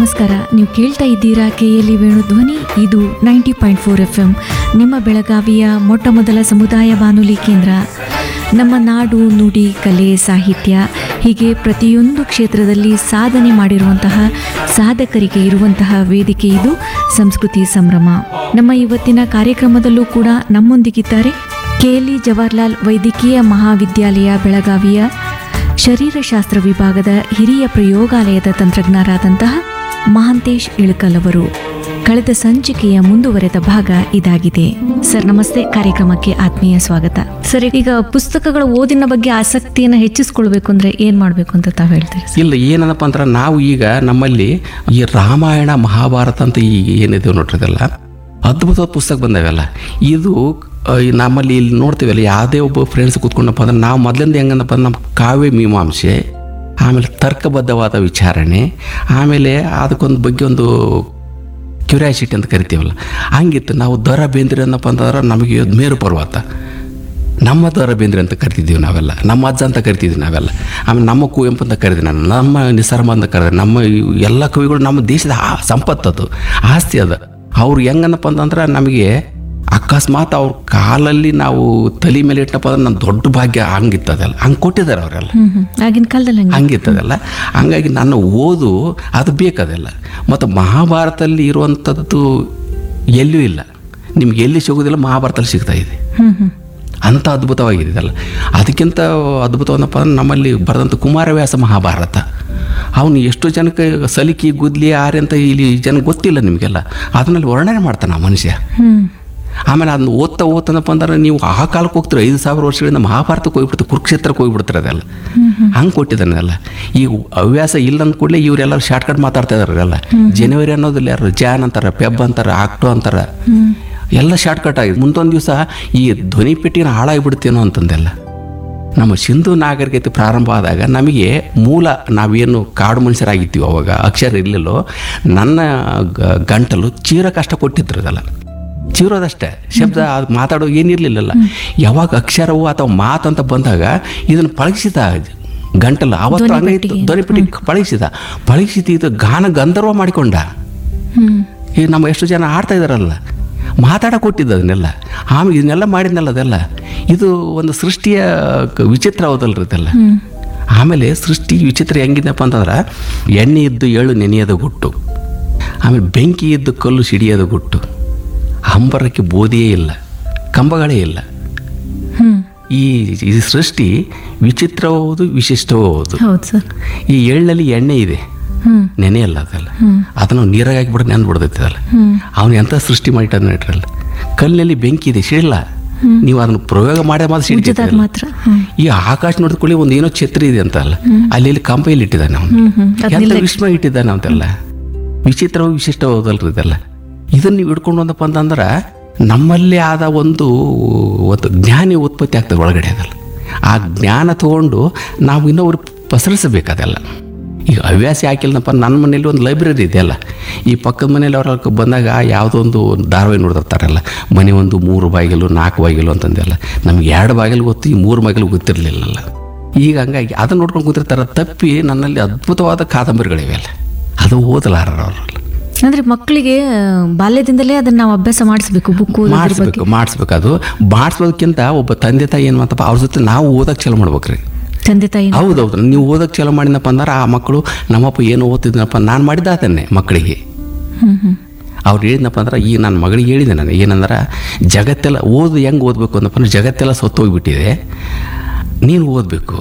ನಮಸ್ಕಾರ ನೀವು ಕೇಳ್ತಾ ಇದ್ದೀರಾ ಕೆಎಲ್ಇ ವೇಣುಧ್ವನಿ ಇದು ninety point four F M ನಿಮ್ಮ ಬೆಳಗಾವಿಯ ಮೊಟ್ಟ ಮೊದಲ ಸಮುದಾಯ ಬಾನುಲಿ ಕೇಂದ್ರ ನಮ್ಮ ನಾಡು ನುಡಿ ಕಲೆ ಸಾಹಿತ್ಯ ಹೀಗೆ ಪ್ರತಿಯೊಂದು ಕ್ಷೇತ್ರದಲ್ಲಿ ಸಾಧನೆ ಮಾಡಿರುವಂತಹ ಸಾಧಕರಿಗೆ ಇರುವಂತಹ ವೇದಿಕೆ ಇದು ಸಂಸ್ಕೃತಿ ಸಂಭ್ರಮ ನಮ್ಮ ಇವತ್ತಿನ ಕಾರ್ಯಕ್ರಮದಲ್ಲೂ ಕೂಡ ನಮ್ಮೊಂದಿಗಿದ್ದಾರೆ ಕೆಎಲ್ಇ ಜವಾಹರ್ಲಾಲ್ ವೈದ್ಯಕೀಯ ಮಹಾವಿದ್ಯಾಲಯ ಬೆಳಗಾವಿಯ ಶರೀರಶಾಸ್ತ್ರ ವಿಭಾಗದ ಹಿರಿಯ ಪ್ರಯೋಗಾಲಯದ ತಂತ್ರಜ್ಞರಾದಂತಹ ಮಹಾಂತೇಶ್ ಇಳಕಲ್ ಅವರು ಕಳೆದ ಸಂಚಿಕೆಯ ಮುಂದುವರೆದ ಭಾಗ ಇದಾಗಿದೆ ಸರ್ ನಮಸ್ತೆ ಕಾರ್ಯಕ್ರಮಕ್ಕೆ ಆತ್ಮೀಯ ಸ್ವಾಗತ ಸರ್ ಈಗ ಪುಸ್ತಕಗಳ ಓದಿನ ಬಗ್ಗೆ ಆಸಕ್ತಿಯನ್ನು ಹೆಚ್ಚಿಸ್ಕೊಳ್ಬೇಕು ಅಂದ್ರೆ ಏನ್ ಮಾಡ್ಬೇಕು ಅಂತ ತಾವು ಹೇಳ್ತೀರಿ ಸರ್? ಇಲ್ಲ ಏನಪ್ಪ ಅಂದ್ರೆ ನಾವು ಈಗ ನಮ್ಮಲ್ಲಿ ಈ ರಾಮಾಯಣ ಮಹಾಭಾರತ ಅಂತ ಈಗ ಏನಿದೆ ನೋಡ್ರಿದಲ್ಲ ಅದ್ಭುತವಾದ ಪುಸ್ತಕ ಬಂದವೆಲ್ಲ ಇದು ಆ, ಈ ನಮ್ಮಲ್ಲಿ ಇಲ್ಲಿ ನೋಡ್ತೀವಲ್ಲ ಯಾವುದೇ ಒಬ್ಬ ಫ್ರೆಂಡ್ಸ್ ಕೂತ್ಕೊಂಡಪ್ಪ ಅಂದ್ರೆ ನಾವು ಮೊದಲಿಂದ ಹೆಂಗಂದಪ್ಪ ಅಂದ್ರೆ ನಮ್ಮ ಕಾವ್ಯ ಮೀಮಾಂಸೆ ಆಮೇಲೆ ತರ್ಕಬದ್ಧವಾದ ವಿಚಾರಣೆ ಆಮೇಲೆ ಅದಕ್ಕೊಂದು ಬಗ್ಗೆ ಒಂದು ಕ್ಯೂರಿಯಾಸಿಟಿ ಅಂತ ಕರಿತೀವಲ್ಲ ಹಂಗಿತ್ತು ನಾವು ದರ ಬೇಂದ್ರೆ ಅನ್ನಪ್ಪ ಅಂತಂದ್ರೆ ನಮಗೆ ಇದು ಮೇರು ಪರ್ವತ ನಮ್ಮ ದರ ಬೇಂದ್ರೆ ಅಂತ ಕರಿತಿದ್ದೀವಿ ನಾವೆಲ್ಲ ನಮ್ಮ ಅಜ್ಜ ಅಂತ ಕರಿತಿದ್ವಿ ನಾವೆಲ್ಲ ಆಮೇಲೆ ನಮ್ಮ ಕುವೆಂಪು ಅಂತ ಕರೆದೆ ನಾನು ನಮ್ಮ ನಿಸರ್ಮ ಅಂತ ಕರೆದೆ ನಮ್ಮ ಇವು ಎಲ್ಲ ಕವಿಗಳು ನಮ್ಮ ದೇಶದ ಆ- ಸಂಪತ್ತು ಅದು ಆಸ್ತಿ ಅದು ಅವ್ರು ಹೆಂಗನ್ನಪ್ಪ ಅಂತಂದ್ರೆ ನಮಗೆ ಅಕಸ್ಮಾತ್ ಅವ್ರ ಕಾಲಲ್ಲಿ ನಾವು ತಲೆ ಮೇಲೆ ಇಟ್ಟನಪ್ಪ ಅಂದ್ರೆ ನನ್ನ ದೊಡ್ಡ ಭಾಗ್ಯ ಹಂಗಿತ್ತದಲ್ಲ ಹಂಗೆ ಕೊಟ್ಟಿದ್ದಾರೆ ಅವರೆಲ್ಲ ಹ್ಮ್ ಹ್ಮ್ ಆಗಿನ ಕಾಲದಲ್ಲಿ ಹಂಗೆ ಹಂಗಿರ್ತದಲ್ಲ ಹಂಗಾಗಿ ನನ್ನ ಓದು ಅದು ಬೇಕದೆಲ್ಲ ಮತ್ತು ಮಹಾಭಾರತದಲ್ಲಿ ಇರುವಂಥದ್ದು ಎಲ್ಲೂ ಇಲ್ಲ ನಿಮ್ಗೆ ಎಲ್ಲಿ ಸಿಗೋದಿಲ್ಲ ಮಹಾಭಾರತದಲ್ಲಿ ಸಿಗ್ತಾ ಇದೆ ಹ್ಮ್ ಹ್ಮ್ ಅಂಥ ಅದ್ಭುತವಾಗಿದೆಯಲ್ಲ ಅದಕ್ಕಿಂತ ಅದ್ಭುತವನ್ನಪ್ಪ ಅಂದ್ರೆ ನಮ್ಮಲ್ಲಿ ಬರೆದಂಥ ಕುಮಾರವ್ಯಾಸ ಮಹಾಭಾರತ ಅವನು ಎಷ್ಟು ಜನಕ್ಕೆ ಸಲಿಕಿ ಗುದ್ಲಿ ಆರೆ ಅಂತ ಇಲ್ಲಿ ಜನ ಗೊತ್ತಿಲ್ಲ ನಿಮಗೆಲ್ಲ ಅದನ್ನಲ್ಲಿ ವರ್ಣನೆ ಮಾಡ್ತಾನೆ ಆ ಮನುಷ್ಯ ಹ್ಮ್ ಆಮೇಲೆ ಅದನ್ನ ಓದ್ತಾ ಓದ್ತಾನಪ್ಪ ಅಂದ್ರೆ ನೀವು ಆ ಕಾಲಕ್ಕೆ ಹೋಗ್ತೀರ ಐದು ಸಾವಿರ ವರ್ಷಗಳಿಂದ ಮಹಾಭಾರತಕ್ಕೆ ಹೋಗ್ಬಿಡ್ತಾರೆ ಕುರುಕ್ಷೇತ್ರಕ್ಕೆ ಹೋಗ್ಬಿಡ್ತಾರೆ ಅದೆಲ್ಲ ಹಂಗೆ ಕೊಟ್ಟಿದ್ದಾನೆಲ್ಲ ಈ ಹವ್ಯಾಸ ಇಲ್ಲ ಅಂದ ಕೂಡಲೇ ಇವರೆಲ್ಲರೂ ಶಾರ್ಟ್ಕಟ್ ಮಾತಾಡ್ತಾ ಇದಾರೆ ಎಲ್ಲ ಜನವರಿ ಅನ್ನೋದಿಲ್ಲ ಯಾರು ಜಾನ್ ಅಂತಾರೆ ಪೆಬ್ ಅಂತಾರೆ ಆಕ್ಟೋ ಅಂತಾರೆ ಎಲ್ಲ ಶಾರ್ಟ್ಕಟ್ ಆಗಿದೆ ಮುಂದೊಂದು ದಿವಸ ಈ ಧ್ವನಿ ಪೆಟ್ಟಿನ ಹಾಳಾಗಿಬಿಡ್ತೇನೋ ಅಂತಂದೆಲ್ಲ ನಮ್ಮ ಸಿಂಧು ನಾಗರಿಕತೆ ಪ್ರಾರಂಭ ಆದಾಗ ನಮಗೆ ಮೂಲ ನಾವೇನು ಕಾಡು ಮನುಷ್ಯರಾಗಿದ್ದೀವಿ ಅವಾಗ ಅಕ್ಷರ ಇರಲಿಲ್ಲೋ ನನ್ನ ಗ- ಗಂಟಲು ಚೀರ ಕಷ್ಟ ಕೊಟ್ಟಿದ್ರು ಅದೆಲ್ಲ ಚೀರೋದಷ್ಟೇ ಶಬ್ದ ಅದು ಮಾತಾಡೋ ಏನಿರಲಿಲ್ಲಲ್ಲ ಯಾವಾಗ ಅಕ್ಷರವು ಅಥವಾ ಮಾತಂತ ಬಂದಾಗ ಇದನ್ನು ಪಳಗಿಸಿದ ಗಂಟಲು ಅವತ್ತು ಹಂಗೆ ಇತ್ತು ಧ್ವನಿಪೆಟ್ಟಿ ಪಳಗಿಸಿದ ಪಳಗಿಸಿದ ಇದು ಗಾನ ಗಂಧರ್ವ ಮಾಡಿಕೊಂಡ ಹ್ಮ್ ಈಗ ನಮ್ಮ ಎಷ್ಟು ಜನ ಆಡ್ತಾ ಇದಾರಲ್ಲ ಮಾತಾಡ ಕೊಟ್ಟಿದ್ದು ಅದನ್ನೆಲ್ಲ ಆಮೇಲೆ ಇದನ್ನೆಲ್ಲ ಮಾಡಿದ್ನಲ್ಲ ಅದೆಲ್ಲ ಇದು ಒಂದು ಸೃಷ್ಟಿಯ ಕ- ವಿಚಿತ್ರ ಹೌದಲ್ರಿ ಇದೆಲ್ಲ ಆಮೇಲೆ ಸೃಷ್ಟಿ ವಿಚಿತ್ರ ಹೆಂಗಿದೆಪ್ಪ ಅಂತಂದ್ರೆ ಎಣ್ಣೆ ಇದ್ದು ಏಳು ನೆನೆಯದ ಗುಟ್ಟು ಆಮೇಲೆ ಬೆಂಕಿ ಇದ್ದು ಕಲ್ಲು ಸಿಡಿಯೋದ ಗುಟ್ಟು ಹಂಬರಕ್ಕೆ ಬೋಧಿಯೇ ಇಲ್ಲ ಕಂಬಗಳೇ ಇಲ್ಲ ಹ್ಮ್ ಈ ಈ ಸೃಷ್ಟಿ ವಿಚಿತ್ರವೂ ಹೌದು ವಿಶಿಷ್ಟವೂ ಹೌದು ಹೌದು ಸರ್ ಈ ಎಳ್ಳಲ್ಲಿ ಎಣ್ಣೆ ಇದೆ ಹ್ಮ್ ನೆನೆಯಲ್ಲ ಅದಲ್ಲ ಅದನ್ನು ನೀರಾಗಿ ಹಾಕಿಬಿಟ್ಟು ನೆಂದು ಬಿಡ್ತೈತೆ ಅದಲ್ಲ ಅವನು ಎಂಥ ಸೃಷ್ಟಿ ಮಾಡಿಟ್ಟಾನ ಇಟ್ರಲ್ಲ ಕಲ್ಲಿನಲ್ಲಿ ಬೆಂಕಿ ಇದೆ ಸಿಡಿಲ್ಲ ನೀವು ಅದನ್ನು ಪ್ರಯೋಗ ಮಾಡೇ ಮಾತ್ರ ಉಜ್ಜದಾಗ ಸಿಡಿತೈತೆ ಮಾತ್ರ ಹ್ಮ್ ಈ ಆಕಾಶ ನೋಡಿದ್ಕೊಳ್ಳಿ ಒಂದು ಏನೋ ಛತ್ರಿ ಇದೆ ಅಂತ ಅಲ್ಲ ಅಲ್ಲಿ ಇಲ್ಲಿ ಕಂಪೈಲಿ ಇಟ್ಟಿದ್ದಾನೆ ಅವನು ಹ್ಮ್ ಹ್ಮ್ ಅದ್ ಎಂತ ನಿಲ್ಲಕ್ಕೆ- ವಿಸ್ಮಯ ಇಟ್ಟಿದ್ದಾನೆ ಅಂತೆಲ್ಲ ವಿಚಿತ್ರವೂ ವಿಶಿಷ್ಟ ಹೌದಲ್ರಿ ಇದೆಲ್ಲ ಇದನ್ನ ನೀವು ಹಿಡ್ಕೊಂಡು ಬಂದಪ್ಪ ಅಂತಂದ್ರೆ ನಮ್ಮಲ್ಲಿ ಆದ ಒಂದು ಒಂದು ಜ್ಞಾನಿ ಉತ್ಪತ್ತಿ ಆಗ್ತದೆ ಒಳಗಡೆ ಅದಲ್ಲ ಆ ಜ್ಞಾನ ತಗೊಂಡು ನಾವು ಇನ್ನೊಬ್ರು ಪಸರಿಸಬೇಕು ಅದೆಲ್ಲ ಈಗ ಹವ್ಯಾಸ ಯಾಕಿಲ್ಲನಪ್ಪ ನನ್ನ ಮನೇಲಿ ಒಂದು ಲೈಬ್ರರಿ ಇದೆಯಲ್ಲ ಈ ಪಕ್ಕದ ಮನೇಲಿ ಅವ್ರ ಬಂದಾಗ ಯಾವುದೋ ಒಂದು ಧಾರಾವಾಹಿ ನೋಡ್ತಿರ್ತಾರಲ್ಲ ಮನೆ ಒಂದು ಮೂರು ಬಾಗಿಲು ನಾಲ್ಕು ಬಾಗಿಲು ಅಂತಂದೆಲ್ಲ ನಮ್ಗೆ ಎರಡು ಬಾಗಿಲು ಗೊತ್ತು ಈ ಮೂರು ಬಾಗಿಲು ಗೊತ್ತಿರಲಿಲ್ಲಲ್ಲ ಈಗ ಹಂಗಾಗಿ ಅದನ್ನ ನೋಡ್ಕೊಂಡು ಕೂತಿರ್ತಾರೆ ತಪ್ಪಿ ನನ್ನಲ್ಲಿ ಅದ್ಭುತವಾದ ಕಾದಂಬರಿಗಳಿವೆ ಅಲ್ಲ ಅದು ಓದಲಾರರು ಅವರಲ್ಲ ಅಂದ್ರೆ ಮಕ್ಕಳಿಗೆ ಆ, ಬಾಲ್ಯದಿಂದಲೇ ಅದನ್ನ ನಾವು ಅಭ್ಯಾಸ ಮಾಡಿಸ್ಬೇಕು ಬುಕ್ ಓದೋದ್ರ ಬಗ್ಗೆ ಮಾಡಿಸ್ಬೇಕು ಮಾಡಿಸ್ಬೇಕು ಅದು ಮಾಡಿಸ್ಬೋದಕ್ಕಿಂತ ಒಬ್ಬ ತಂದೆ ತಾಯಿ ಏನು ಮಾಡ್ತಪ್ಪ ಅವ್ರ ಜೊತೆ ನಾವು ಓದಕ್ಕೆ ಚಲೋ ಮಾಡ್ಬೇಕ್ರಿ ತಂದೆ ತಾಯಿ ಹೌದೌದು ನೀವು ಓದಕ್ಕೆ ಚಲೋ ಮಾಡಿನಪ್ಪ ಅಂದ್ರೆ ಆ ಮಕ್ಕಳು ನಮ್ಮಪ್ಪ ಏನು ಓದ್ತಿದ್ನಪ್ಪ ನಾನು ಮಾಡಿದ ಅದನ್ನೇ ಮಕ್ಕಳಿಗೆ ಹ್ಮ್ ಹ್ಮ್ ಅವ್ರು ಹೇಳಿದ್ನಪ್ಪ ಅಂದ್ರೆ ಈಗ ನನ್ನ ಮಗಳಿಗೆ ಹೇಳಿದೆ ನಾನು ಏನಂದ್ರೆ ಜಗತ್ತೆಲ್ಲ ಓದು ಹೆಂಗೆ ಓದಬೇಕು ಅಂದಪ್ಪ ಅಂದ್ರೆ ಜಗತ್ತೆಲ್ಲ ಸತ್ತೋಗ್ಬಿಟ್ಟಿದೆ ನೀನು ಓದಬೇಕು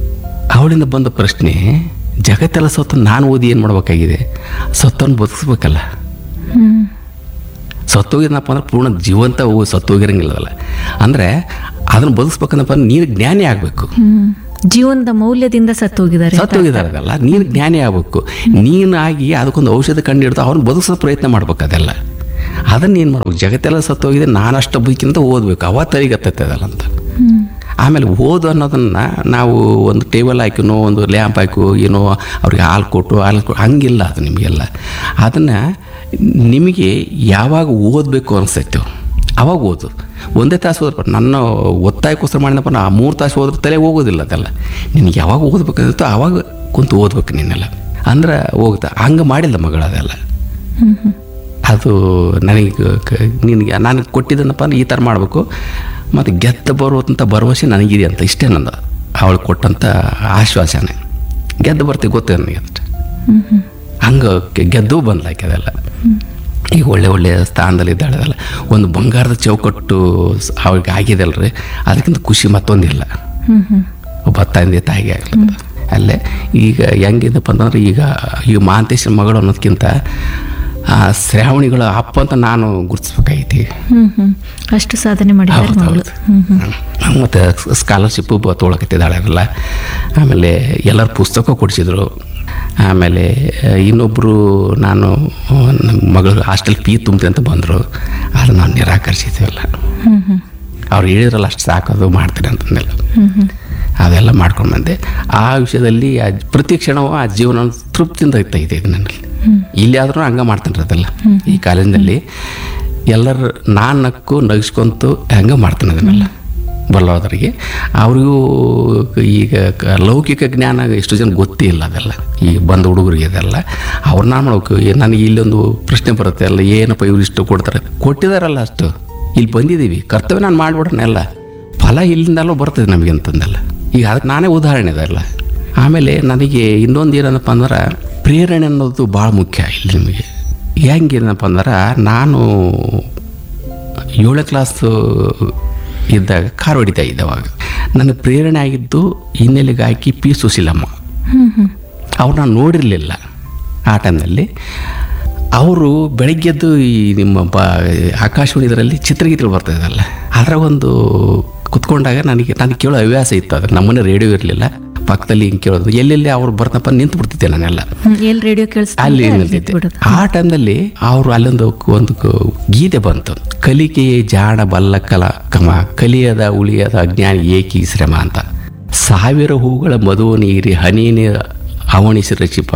ಅವಳಿಂದ ಬಂದ ಪ್ರಶ್ನೆ ಜಗತ್ತೆಲ್ಲ ಸತ್ತು ನಾನು ಓದಿ ಏನು ಮಾಡ್ಬೇಕಾಗಿದೆ ಸತ್ತನ್ನು ಬದುಕಿಸ್ಬೇಕಲ್ಲ ಹ್ಮ್ ಸತ್ತೋಗಿದ್ನಪ್ಪ ಅಂದ್ರೆ ಪೂರ್ಣ ಜೀವಂತ ಹೋಗಿ ಸತ್ತೋಗಿರಂಗಿಲ್ಲದಲ್ಲ ಅಂದರೆ ಅದನ್ನು ಬದುಕಿಸ್ಬೇಕಂದಪ್ಪ ಅಂದ್ರೆ ನೀನು ಜ್ಞಾನಿ ಆಗಬೇಕು ಹ್ಮ್ ಜೀವನದ ಮೌಲ್ಯದಿಂದ ಸತ್ತೋಗಿದ್ದಾರೆ ಸತ್ತೋಗಿದಾರಲ್ಲ ನೀನು ಜ್ಞಾನಿ ಆಗಬೇಕು ನೀನಾಗಿ ಅದಕ್ಕೊಂದು ಔಷಧ ಕಂಡು ಹಿಡಿದು ಅವ್ರನ್ನ ಬದುಕಿಸೋ ಪ್ರಯತ್ನ ಮಾಡ್ಬೇಕು ಅದೆಲ್ಲ ಅದನ್ನ ಏನು ಮಾಡ್ಬೇಕು ಜಗತ್ತೆಲ್ಲ ಸತ್ತೋಗಿದೆ ನಾನಷ್ಟು ಬದುಕಿಂತ ಓದಬೇಕು ಅವತ್ತರಿಗತ್ತೈತೆ ಅದಲ್ಲ ಅಂತ ಹ್ಮ್ ಆಮೇಲೆ ಓದು ಅನ್ನೋದನ್ನು ನಾವು ಒಂದು ಟೇಬಲ್ ಹಾಕಿನೋ ಒಂದು ಲ್ಯಾಂಪ್ ಹಾಕು ಏನೋ ಅವ್ರಿಗೆ ಹಾಲು ಕೊಟ್ಟು ಹಾಲು ಕೊಟ್ಟು ಹಂಗಿಲ್ಲ ಅದು ನಿಮಗೆಲ್ಲ ಅದನ್ನು ನಿಮಗೆ ಯಾವಾಗ ಓದಬೇಕು ಅನಿಸ್ತೈತೆ ಅವಾಗ ಓದು ಒಂದೇ ತಾಸು ಓದ್ಬೇಕು ನನ್ನ ಒತ್ತಾಯಕ್ಕೋಸ್ಕರ ಮಾಡಿದಪ್ಪ ನಾ ಮೂರು ತಾಸು ಓದ್ರೆ ತಲೆ ಹೋಗೋದಿಲ್ಲ ಅದೆಲ್ಲ ನಿನಗೆ ಯಾವಾಗ ಓದ್ಬೇಕಂತ ಆವಾಗ ಕುಂತು ಓದ್ಬೇಕು ನೀನೆಲ್ಲ ಅಂದ್ರೆ ಹೋಗ್ತಾ ಹಂಗೆ ಮಾಡಿಲ್ಲ ಮಗಳು ಅದೆಲ್ಲ ಹ್ಮ್ ಹ್ಮ್ ಅದು ನನಗೆ ಕ- ನಿನಗೆ ನನಗೆ ಕೊಟ್ಟಿದ್ದನಪ್ಪ ಅಂದ್ರೆ ಈ ಥರ ಮಾಡಬೇಕು ಮತ್ತು ಗೆದ್ದು ಬರುವಂಥ ಭರವಸೆ ನನಗಿದೆ ಅಂತ ಇಷ್ಟೇ ನಂದು ಅವಳು ಕೊಟ್ಟಂಥ ಆಶ್ವಾಸನೆ ಗೆದ್ದು ಬರ್ತೀವಿ ಗೊತ್ತೇ ನನಗೆ ಅಷ್ಟೆ ಹ್ಮ್ ಹ್ಮ್ ಹಂಗೆ ಗೆದ್ದು ಬಂದ್ಲಾಕೆ ಅದೆಲ್ಲ ಈಗ ಒಳ್ಳೆ ಒಳ್ಳೆಯ ಸ್ಥಾನದಲ್ಲಿ ಇದ್ದಾಳೆ ಅದೆಲ್ಲ ಒಂದು ಬಂಗಾರದ ಚೌಕಟ್ಟು ಸ್- ಅವಳಿಗೆ ಆಗಿದೆಲ್ರಿ ಅದಕ್ಕಿಂತ ಖುಷಿ ಮತ್ತೊಂದಿಲ್ಲ ಹ್ಮ್ ಹ್ಮ್ ಒಬ್ಬ ತಂದೆ ತಾಯಿಗೆ ಆಗ್ಲತ್ತ ಅಲ್ಲೇ ಈಗ ಹೆಂಗಿದಪ್ಪ ಅಂತಂದ್ರೆ ಈಗ ಈಗ ಮಹಾಂತೇಶನ ಮಗಳು ಅನ್ನೋದಕ್ಕಿಂತ ಆ ಶ್ರಾವಣಿಗಳ ಅಪ್ಪ ಅಂತ ನಾನು ಗುರುತಿಸ್ಬೇಕಾಗೈತಿ ಹ್ಮ್ ಹ್ಮ್ ಅಷ್ಟು ಸಾಧನೆ ಮಾಡಿದ್ದಾರೆ ಹೌದು ಮಗಳು ಹೌದು ಹ್ಮ್ ಹ್ಮ್ ಮತ್ತು ಸ್ಕಾಲರ್ಶಿಪ್ಪು ತೊಗೊಳಕತ್ತಿದ್ದಾಳೆಲ್ಲ ಆಮೇಲೆ ಎಲ್ಲರ ಪುಸ್ತಕ ಕೊಡಿಸಿದ್ರು ಆಮೇಲೆ ಇನ್ನೊಬ್ಬರು ನಾನು ನಮ್ಮ ಮಗಳು ಹಾಸ್ಟೆಲ್ ಫೀ ತುಂಬ್ತೀನಿ ಅಂತ ಬಂದರು ಅದು ನಾವು ನಿರಾಕರಿಸಿದ್ವಲ್ಲ ಹ್ಮ್ ಹ್ಮ್ ಅವ್ರು ಹೇಳಿದ್ರಲ್ಲ ಅಷ್ಟು ಸಾಕೋದು ಮಾಡ್ತೀನಿ ಅಂತಂದೆಲ್ಲ ಹ್ಮ್ ಹ್ಮ್ ಅದೆಲ್ಲ ಮಾಡ್ಕೊಂಡು ಬಂದೆ ಆ ವಿಷಯದಲ್ಲಿ ಆ ಪ್ರತಿ ಕ್ಷಣವೂ ಆ ಜೀವನ ತೃಪ್ತಿಯಿಂದ ಇರ್ತೈತೆ ಇದು ನನ್ನಲ್ಲಿ ಇಲ್ಲಿ ಆದ್ರೂ ಹಂಗೆ ಮಾಡ್ತೀನಿ ಅದೆಲ್ಲ ಈ ಕಾಲೇಜಿನಲ್ಲಿ ಎಲ್ಲರ ನಾನು ನಕ್ಕು ನಗಿಸ್ಕೊಂತು ಹಂಗೆ ಮಾಡ್ತೀನಿ ಅದನ್ನೆಲ್ಲ ಬಲ್ಲೋದರಿಗೆ ಅವ್ರಿಗೂ ಈಗ ಕ- ಲೌಕಿಕ ಜ್ಞಾನ ಎಷ್ಟು ಜನ ಗೊತ್ತೇ ಇಲ್ಲ ಅದೆಲ್ಲ ಈ ಬಂದ ಹುಡುಗರಿಗೆ ಅದೆಲ್ಲ ಅವ್ರನ್ನ ಮಾಡ್ಬೇಕು ಏ- ನನಗೆ ಇಲ್ಲೊಂದು ಪ್ರಶ್ನೆ ಬರುತ್ತೆ ಅಲ್ಲ ಏನಪ್ಪ ಇವ್ರು ಇಷ್ಟು ಕೊಡ್ತಾರೆ ಕೊಟ್ಟಿದಾರಲ್ಲ ಅಷ್ಟು ಇಲ್ಲಿ ಬಂದಿದ್ದೀವಿ ಕರ್ತವ್ಯ ನಾನು ಮಾಡಿಬಿಡೋಣೆಲ್ಲ ಫಲ ಇಲ್ಲಿಂದಲೂ ಬರ್ತದೆ ನಮಗೆ ಅಂತಂದೆಲ್ಲ ಈಗ ಅದಕ್ಕೆ ನಾನೇ ಉದಾಹರಣೆ ಇದೆಲ್ಲ ಆಮೇಲೆ ನನಗೆ ಇನ್ನೊಂದು ಏನಪ್ಪ ಅಂದ್ರೆ ಪ್ರೇರಣೆ ಅನ್ನೋದು ಭಾಳ ಮುಖ್ಯ ಇಲ್ಲಿ ನಿಮಗೆ ಹೆಂಗೇನಪ್ಪ ಅಂದ್ರೆ ನಾನು ಏಳನೇ ಕ್ಲಾಸು ಇದ್ದಾಗ ಕಾರ್ ಹೊಡಿತಾ ಇದ್ದೆ ಅವಾಗ ನನಗೆ ಪ್ರೇರಣೆ ಆಗಿದ್ದು ಹಿನ್ನೆಲೆಗೆ ಹಾಕಿ ಪಿ ಸುಶೀಲಮ್ಮ ಹ್ಮ್ ಹ್ಮ್ ಅವ್ರು ನಾನು ನೋಡಿರಲಿಲ್ಲ ಆ ಟೈಮ್ನಲ್ಲಿ ಅವರು ಬೆಳಗ್ಗೆದ್ದು ಈ ನಿಮ್ಮ ಬ ಆಕಾಶವಾಣಿ ಇದರಲ್ಲಿ ಚಿತ್ರಗೀತೆಗಳು ಬರ್ತಾಯಿದ್ದಲ್ಲ ಅದರ ಒಂದು ಕುತ್ಕೊಂಡಾಗ ನನಗೆ ನನಗೆ ಕೇಳೋ ಹವ್ಯಾಸ ಇತ್ತು ಅದು ನಮ್ಮನೆ ರೇಡಿಯೋ ಇರಲಿಲ್ಲ ಪಕ್ಕದಲ್ಲಿ ಹಿಂಗೆ ಕೇಳೋದು ಎಲ್ಲೆಲ್ಲಿ ಅವ್ರು ಬರ್ತಾನಪ್ಪ ನಿಂತು ಬಿಡ್ತಿದ್ದೆ ನಾನೆಲ್ಲ ಹ್ಮ್ ಎಲ್ಲಿ ರೇಡಿಯೋ ಕೇಳಿಸ್ತಾ ಅಲ್ಲಿ ಇದೆ, ಅಲ್ಲಿ ನಿಲ್ತಿದ್ದೆ ಬಿಡೋದು ಆ ಟೈಮ್ನಲ್ಲಿ ಅವರು ಅಲ್ಲೊಂದು ಕ- ಒಂದು ಕ- ಗೀತೆ ಬಂತು ಕಲಿಕೆಯೇ ಜಾಣ ಬಲ್ಲ ಕಲ ಕಮ ಕಲಿಯದ ಉಳಿಯದ ಅಜ್ಞಾನಿ ಏಕಿ ಶ್ರಮ ಅಂತ ಸಾವಿರ ಹೂಗಳ ಮಧುವು ನೀರಿ ಹನಿನೇ ಅವಣಿಸಿ ರಚಿಪ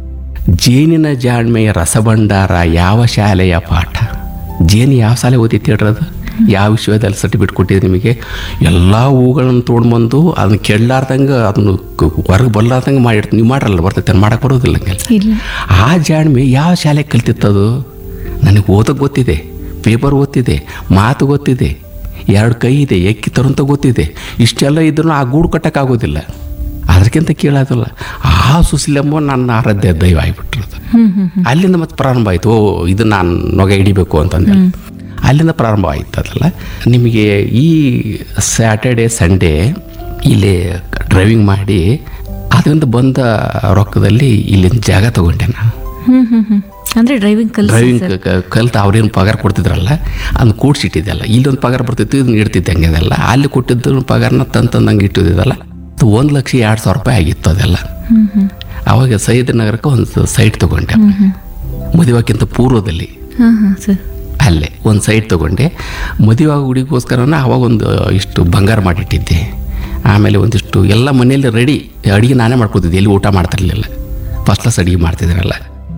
ಜೇನಿನ ಜಾಣ್ಮೆಯ ರಸಭಂಡಾರ ಯಾವ ಶಾಲೆಯ ಪಾಠ ಜೇನು ಯಾವ ಶಾಲೆ ಓದಿತ್ತು ಹೇಳ್ರಿ ಅದು ಯಾವ ವಿಷಯದಲ್ಲಿ ಸರ್ಟಿಫಿಕೇಟ್ ಕೊಟ್ಟಿದೆ ನಿಮಗೆ ಎಲ್ಲ ಹೂಗಳನ್ನು ತೊಗೊಂಡ್ಬಂದು ಅದನ್ನ ಕೆಡ್ಲಾರ್ದಂಗೆ ಅದನ್ನು ಹೊರಗೆ ಬರ್ಲಾರ್ದಂಗೆ ಮಾಡಿರ್ತೀನಿ ನೀವು ಮಾಡ್ರಲ್ಲ ಬರ್ತೈತೆ ಮಾಡಕ್ಕೆ ಬರೋದಿಲ್ಲ ಹಂಗೆ ಇಲ್ಲ ಆ ಜಾಣ್ಮೆ ಯಾವ ಶಾಲೆ ಕಲ್ತಿತ್ತದು ನನಗೆ ಓದಕ್ಕೆ ಗೊತ್ತಿದೆ ಪೇಪರ್ ಓದ್ತಿದೆ ಮಾತು ಗೊತ್ತಿದೆ ಎರಡು ಕೈ ಇದೆ ಎಕ್ಕಿ ತರಂತ ಗೊತ್ತಿದೆ ಇಷ್ಟೆಲ್ಲ ಇದ್ರೂ ಆ ಗೂಡು ಕಟ್ಟಕ್ಕಾಗೋದಿಲ್ಲ ಅದಕ್ಕಿಂತ ಕೇಳೋದಿಲ್ಲ ಆ ಸುಶೀಲಮ್ಮ ನನ್ನ ಆರಾಧ್ಯ ದೈವ ಆಗಿಬಿಟ್ಟಿರೋದು ಹ್ಮ್ ಹ್ಮ್ ಹ್ಮ್ ಅಲ್ಲಿಂದ ಮತ್ತೆ ಪ್ರಾರಂಭ ಆಯಿತು ಓ ಇದು ನಾನು ನೊಗೆ ಹಿಡಿಬೇಕು ಅಂತಂದೆ ಅಲ್ಲಿಂದ ಪ್ರಾರಂಭ ಆಯ್ತು ಅದಲ್ಲ ನಿಮಗೆ ಈ ಸ್ಯಾಟರ್ಡೆ ಸಂಡೇ ಇಲ್ಲಿ ಡ್ರೈವಿಂಗ್ ಮಾಡಿ ಅದರಿಂದ ಬಂದ ರೊಕ್ಕದಲ್ಲಿ ಇಲ್ಲಿಂದ ಜಾಗ ತಗೊಂಡೆ ನಾನು ಹ್ಮ್ ಹ್ಮ್ ಹ್ಮ್ ಅಂದ್ರೆ ಡ್ರೈವಿಂಗ್ ಕಲ್ಸಿ ಡ್ರೈವಿಂಗ್ ಕಲ್ತು ಅವ್ರೇನು ಪಗಾರ ಕೊಡ್ತಿದ್ರಲ್ಲ ಅದನ್ನ ಕೂಡ್ಸಿಟ್ಟಿದ್ದೆಲ್ಲ ಇಲ್ಲೊಂದು ಪಗಾರ ಬರ್ತಿತ್ತು ಇದನ್ನ ಇಡ್ತಿದ್ದೆ ಹಂಗೆ ಅದೆಲ್ಲ ಅಲ್ಲಿ ಕೊಟ್ಟಿದ್ದು ಪಗಾರನ ತಂದು ತಂದಂಗೆ ಇಟ್ಟಿದ್ದಲ್ಲ ಅದು ಒಂದು ಲಕ್ಷ ಎರಡು ಸಾವಿರ ರೂಪಾಯಿ ಆಗಿತ್ತು ಅದೆಲ್ಲ ಹ್ಮ್ ಹ್ಮ್ ಅವಾಗ ಸೈಯದ್ ನಗರಕ್ಕೆ ಒಂದು ಸೈಟ್ ತೊಗೊಂಡೆ ಮದುವೆಕ್ಕಿಂತ ಪೂರ್ವದಲ್ಲಿ ಹಾ ಹಾ ಸರ್ ಅಲ್ಲೇ ಒಂದು ಸೈಟ್ ತೊಗೊಂಡೆ ಮದುವೆ ಹುಡುಗಿಗೋಸ್ಕರನ ಅವಾಗ ಒಂದು ಇಷ್ಟು ಬಂಗಾರ ಮಾಡಿಟ್ಟಿದ್ದೆ ಆಮೇಲೆ ಒಂದಿಷ್ಟು ಎಲ್ಲ ಮನೆಯಲ್ಲಿ ರೆಡಿ ಅಡುಗೆ ನಾನೇ ಮಾಡ್ಕೊತಿದ್ದೆ ಎಲ್ಲಿ ಊಟ ಮಾಡ್ತಿರ್ಲಿಲ್ಲ ಫಸ್ಟ್ ಕ್ಲಾಸ್ ಅಡುಗೆ ಮಾಡ್ತಿದ್ದೀನಲ್ಲ